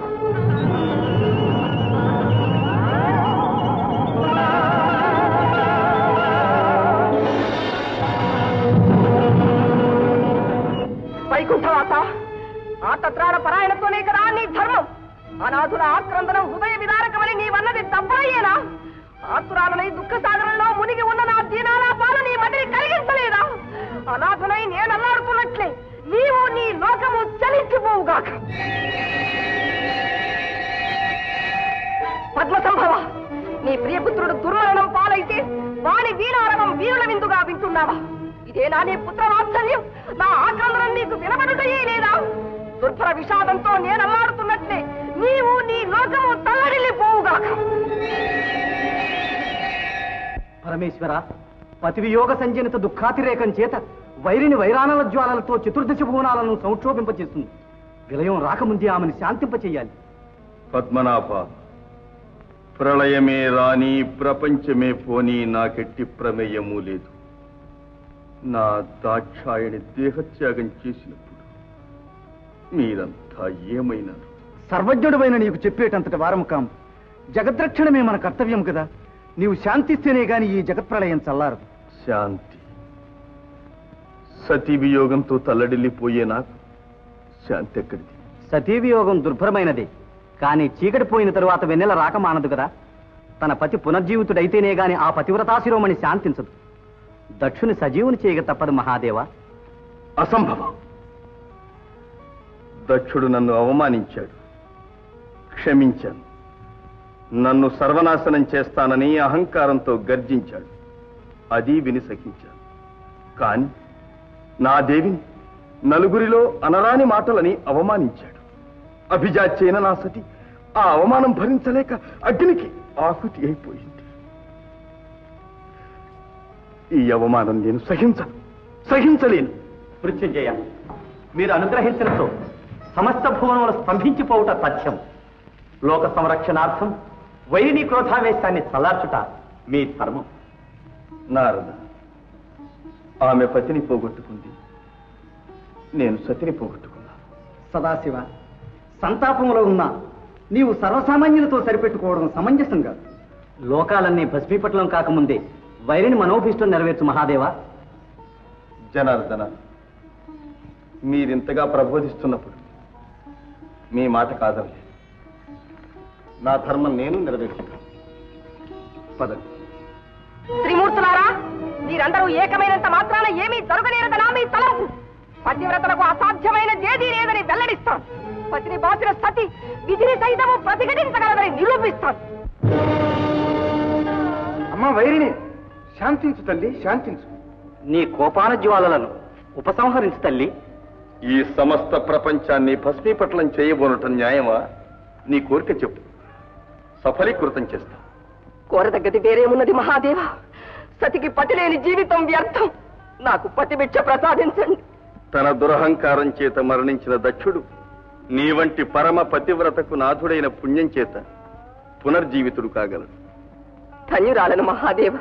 వైకుంఠవాస ఆతత్రాణ పరాయణతోనే కదా నీ ధర్మం అనాథుల ఆక్రందనం హృదయ విదారకమని నీవన్నది తప్పయ్యేనా ఆతురాలనై దుఃఖ సాగరంలో మునిగి ఉన్న నా దీనాలాపాలు నీ మదిని కలిగించలేదా అనాథనై నేను అల్లాడుతున్నట్లే నీవు నీ లోకము చలించిపోవుగాక పద్మ సంభవ నీ ప్రియపుత్రుడు దుర్మరణం పాలైతే వాని వీణారవం వీరుల విందుగా వింటున్నావా ఇదేనా నీ పుత్ర వాత్సల్యం నా ఆక్రందనం నీకు వినబడుటయే లేదా దుర్భర విషాదంతో నేను అల్లాడుతున్నట్లే నీవు నీ లోకము తల్లడిల్లిపోవుగాక
పరమేశ్వర పతి వియోగ సంజనిత దుఃఖాతిరేకం చేత వైరిని వైరాణల జ్వాలలతో చతుర్దశ భువనాలను సంక్షోభింపచేస్తుంది విలయం రాకముందే ఆమెను శాంతింపచేయాలి
పద్మనాభ ప్రళయమే రాని ప్రపంచమే పోని నాకెట్టి ప్రమేయము లేదు నా దాక్షాయణి దేహత్యాగం చేసినప్పుడు మీరంతా ఏమైనారు
సర్వజ్ఞుడమైన నీకు చెప్పేటంతటి వారం కాం జగద్రక్షణమే మన కర్తవ్యం కదా నీవు శాంతిస్తేనే గాని ఈ జగత్ప్రళయం చల్లారదు
శాంతి సతీ వియోగంతో తల్లడిల్లిపోయే నాకు శాంతి ఎక్కడిది
సతీవియోగం దుర్భరమైనదే కానీ చీకటి పోయిన తరువాత వెన్నెల రాక మానదు కదా తన పతి పునర్జీవితుడైతేనే గాని ఆ పతివ్రతాశిరోమణి శాంతించదు దక్షుని సజీవుని చేయక తప్పదు మహాదేవా
అసంభవం దక్షుడు నన్ను అవమానించాడు క్షమించాను నన్ను సర్వనాశనం చేస్తానని అహంకారంతో గర్జించాడు అది విని సహించాను కాని నా దేవిని నలుగురిలో అనరాని మాటలని అవమానించాడు అభిజాత్యైన నా సతి ఆ అవమానం భరించలేక అగ్నికి ఆహుతి అయిపోయింది ఈ అవమానం నేను సహించను సహించలేను
మృత్యుంజయ మీరు అనుగ్రహించడంతో సమస్త భువనములు స్తంభించిపోవుట తథ్యం లోక సంరక్షణార్థం వైరిని క్రోధావేశాన్ని చల్లార్చుట మీ ధర్మం
నారద ఆమె పతిని పోగొట్టుకుంది నేను సతిని పోగొట్టుకున్నాను
సదాశివ సంతాపంలో ఉన్న నీవు సర్వసామాన్యులతో సరిపెట్టుకోవడం సమంజసం కాదు లోకాలన్నీ భస్మీపట్లం కాకముందే వైరిని మనోభీష్టం నెరవేర్చు మహాదేవా
జనార్దన మీరింతగా ప్రబోధిస్తున్నప్పుడు మీ మాట కాదండి నా ధర్మం నేను నెరవేర్చుతాను పదండి
త్రిమూర్తులారా మీరందరూ ఏకమైనంత మాత్రాన ఏమీ జరగలేరదనా మీ తలంపు పతివ్రతలకు అసాధ్యమైన ఏదీ లేదని వెల్లడిస్తాం పతిని బాసిన సతి విధిని సైతము ప్రతిఘటించగలదని నిరూపిస్తాం
అమ్మ వైరిని శాంతించు తల్లి శాంతించు
నీ కోపాన జ్వాలలను ఉపసంహరించు తల్లి
ఈ సమస్త ప్రపంచాన్ని భస్మీపట్లం చేయబోనటం న్యాయమా నీ కోరిక చెప్పు సఫలీకృతం చేస్తా
కోరదగ్గది వేరేమున్నది మహాదేవ సతికి పతిలేని జీవితం వ్యర్థం నాకు పతిభిక్ష ప్రసాదించండి
తన దురహంకారం చేత మరణించిన దక్షుడు నీ వంటి పరమ పతివ్రతకు నాథుడైన పుణ్యం చేత పునర్జీవితుడు కాగలడు
ధన్యురాలను మహాదేవ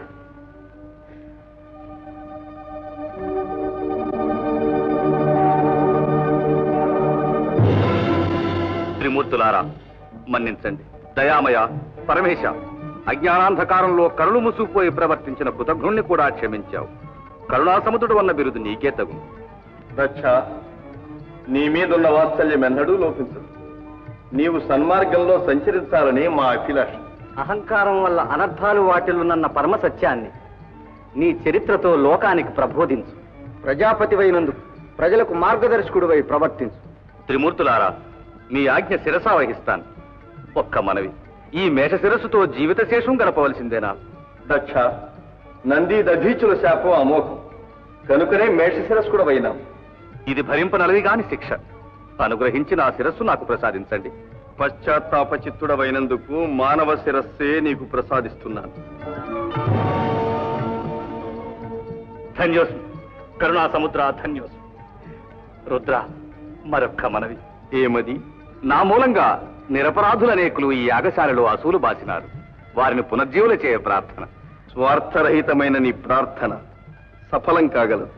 త్రిమూర్తులారా మన్నించండి దయామయ పరమేశ అజ్ఞానాంధకారంలో కరుಳು ముసుకుపోయి ప్రవర్తించిన కృతజ్ఞుణ్ణి కూడా క్షమించావు కరుణాసముద్రుడు అన్న బిరుదు నీకే తగు
దక్ష నీ మీదున్న వాత్సల్యం ఎన్నడూ లోపించదు నీవు సన్మార్గంలో సంచరించాలని మా అభిలాష
అహంకారం వల్ల అనర్థాలు వాటిల్లునన్న పరమ సత్యాన్ని నీ చరిత్రతో లోకానికి ప్రబోధించు ప్రజాపతివైనందుకు ప్రజలకు మార్గదర్శకుడివై ప్రవర్తించు
త్రిమూర్తులారా మీ ఆజ్ఞ శిరసా వహిస్తాను ఒక్క మనవి ఈ మేష శిరస్సుతో జీవిత శేషం గడపవలసిందేనా
దక్ష నంది దధీచుల శాపం అమోఘం కనుకనే మేషశిరస్ కూడా అయినాం
ఇది భరింపనలది కాని శిక్ష అనుగ్రహించి నా శిరస్సు నాకు ప్రసాదించండి
పశ్చాత్తాప చిత్తుడవైనందుకు మానవ శిరస్సే నీకు ప్రసాదిస్తున్నాను
ధన్యోస్మి కరుణా సముద్ర ధన్యోస్మి రుద్ర మరొక్క మనవి ఏమది నా మూలంగా నిరపరాధులనేకులు ఈ యాగశాలలో అసూలు బాసినారు వారిని పునర్జీవుల చేయ ప్రార్థన
స్వార్థరహితమైన నీ ప్రార్థన సఫలం కాగలదు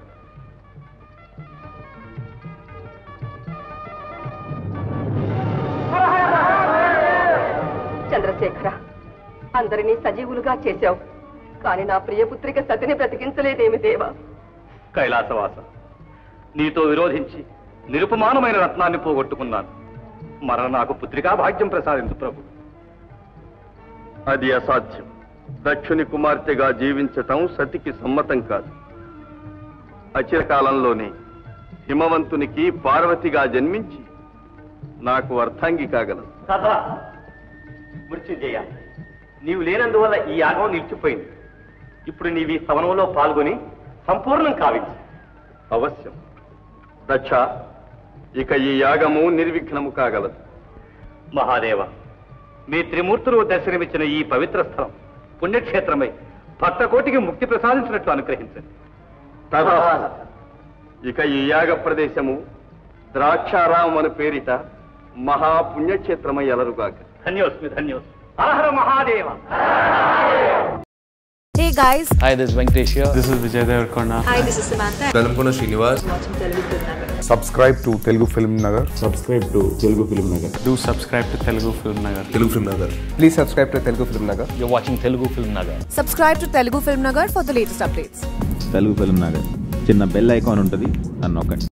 చంద్రశేఖర అందరినీ సజీవులుగా చేశావు కానీ నా ప్రియపుత్రిక సతిని బ్రతికించలేదేమి దేవా
కైలాసవాస నీతో విరోధించి నిరుపమానమైన రత్నాన్ని పోగొట్టుకున్నాను మరణ నాకు పుత్రికా భాగ్యం ప్రసాదించు ప్రభు
అది అసాధ్యం దక్షుని కుమార్తెగా జీవించటం సతికి సమ్మతం కాదు అచిరకాలంలోనే హిమవంతునికి పార్వతిగా జన్మించి నాకు అర్థంగి కాగలదు
సదా మృత్యుంజయ నీవు లేనందువల్ల ఈ యాగం నిలిచిపోయింది ఇప్పుడు నీవి సవనంలో పాల్గొని సంపూర్ణం కావించు
అవశ్యం దక్ష ఇక ఈ యాగము నిర్విఘ్నము కాగలదు
మహాదేవ మీ త్రిమూర్తులు దర్శనమిచ్చిన ఈ పవిత్ర స్థలం పుణ్యక్షేత్రమై భక్తకోటికి ముక్తి ప్రసాదించినట్లు అనుగ్రహించండి
తథాస్తు. ఇక ఈ యాగ ప్రదేశము ద్రాక్షారామం అని పేరిట మహాపుణ్యక్షేత్రమై అలరుగాక
ధన్యోస్మి ధన్యోస్మి హరహర మహాదేవ
Hey guys,
Hi, this is Venkatesh here.
This is Vijay Devarkonda.
hi, this is Samantha.
Velamkona Srinivas. Subscribe to Telugu Film Nagar. Subscribe to Telugu Film Nagar. Do subscribe to Telugu Film Nagar. Telugu Film Nagar. Please subscribe to Telugu Film Nagar.
You're watching Telugu Film Nagar.
Subscribe to Telugu Film Nagar for the latest updates.
Telugu film Nagar చిన్న బెల్ ఐకాన్ ఉంటుంది అని నొక్కండి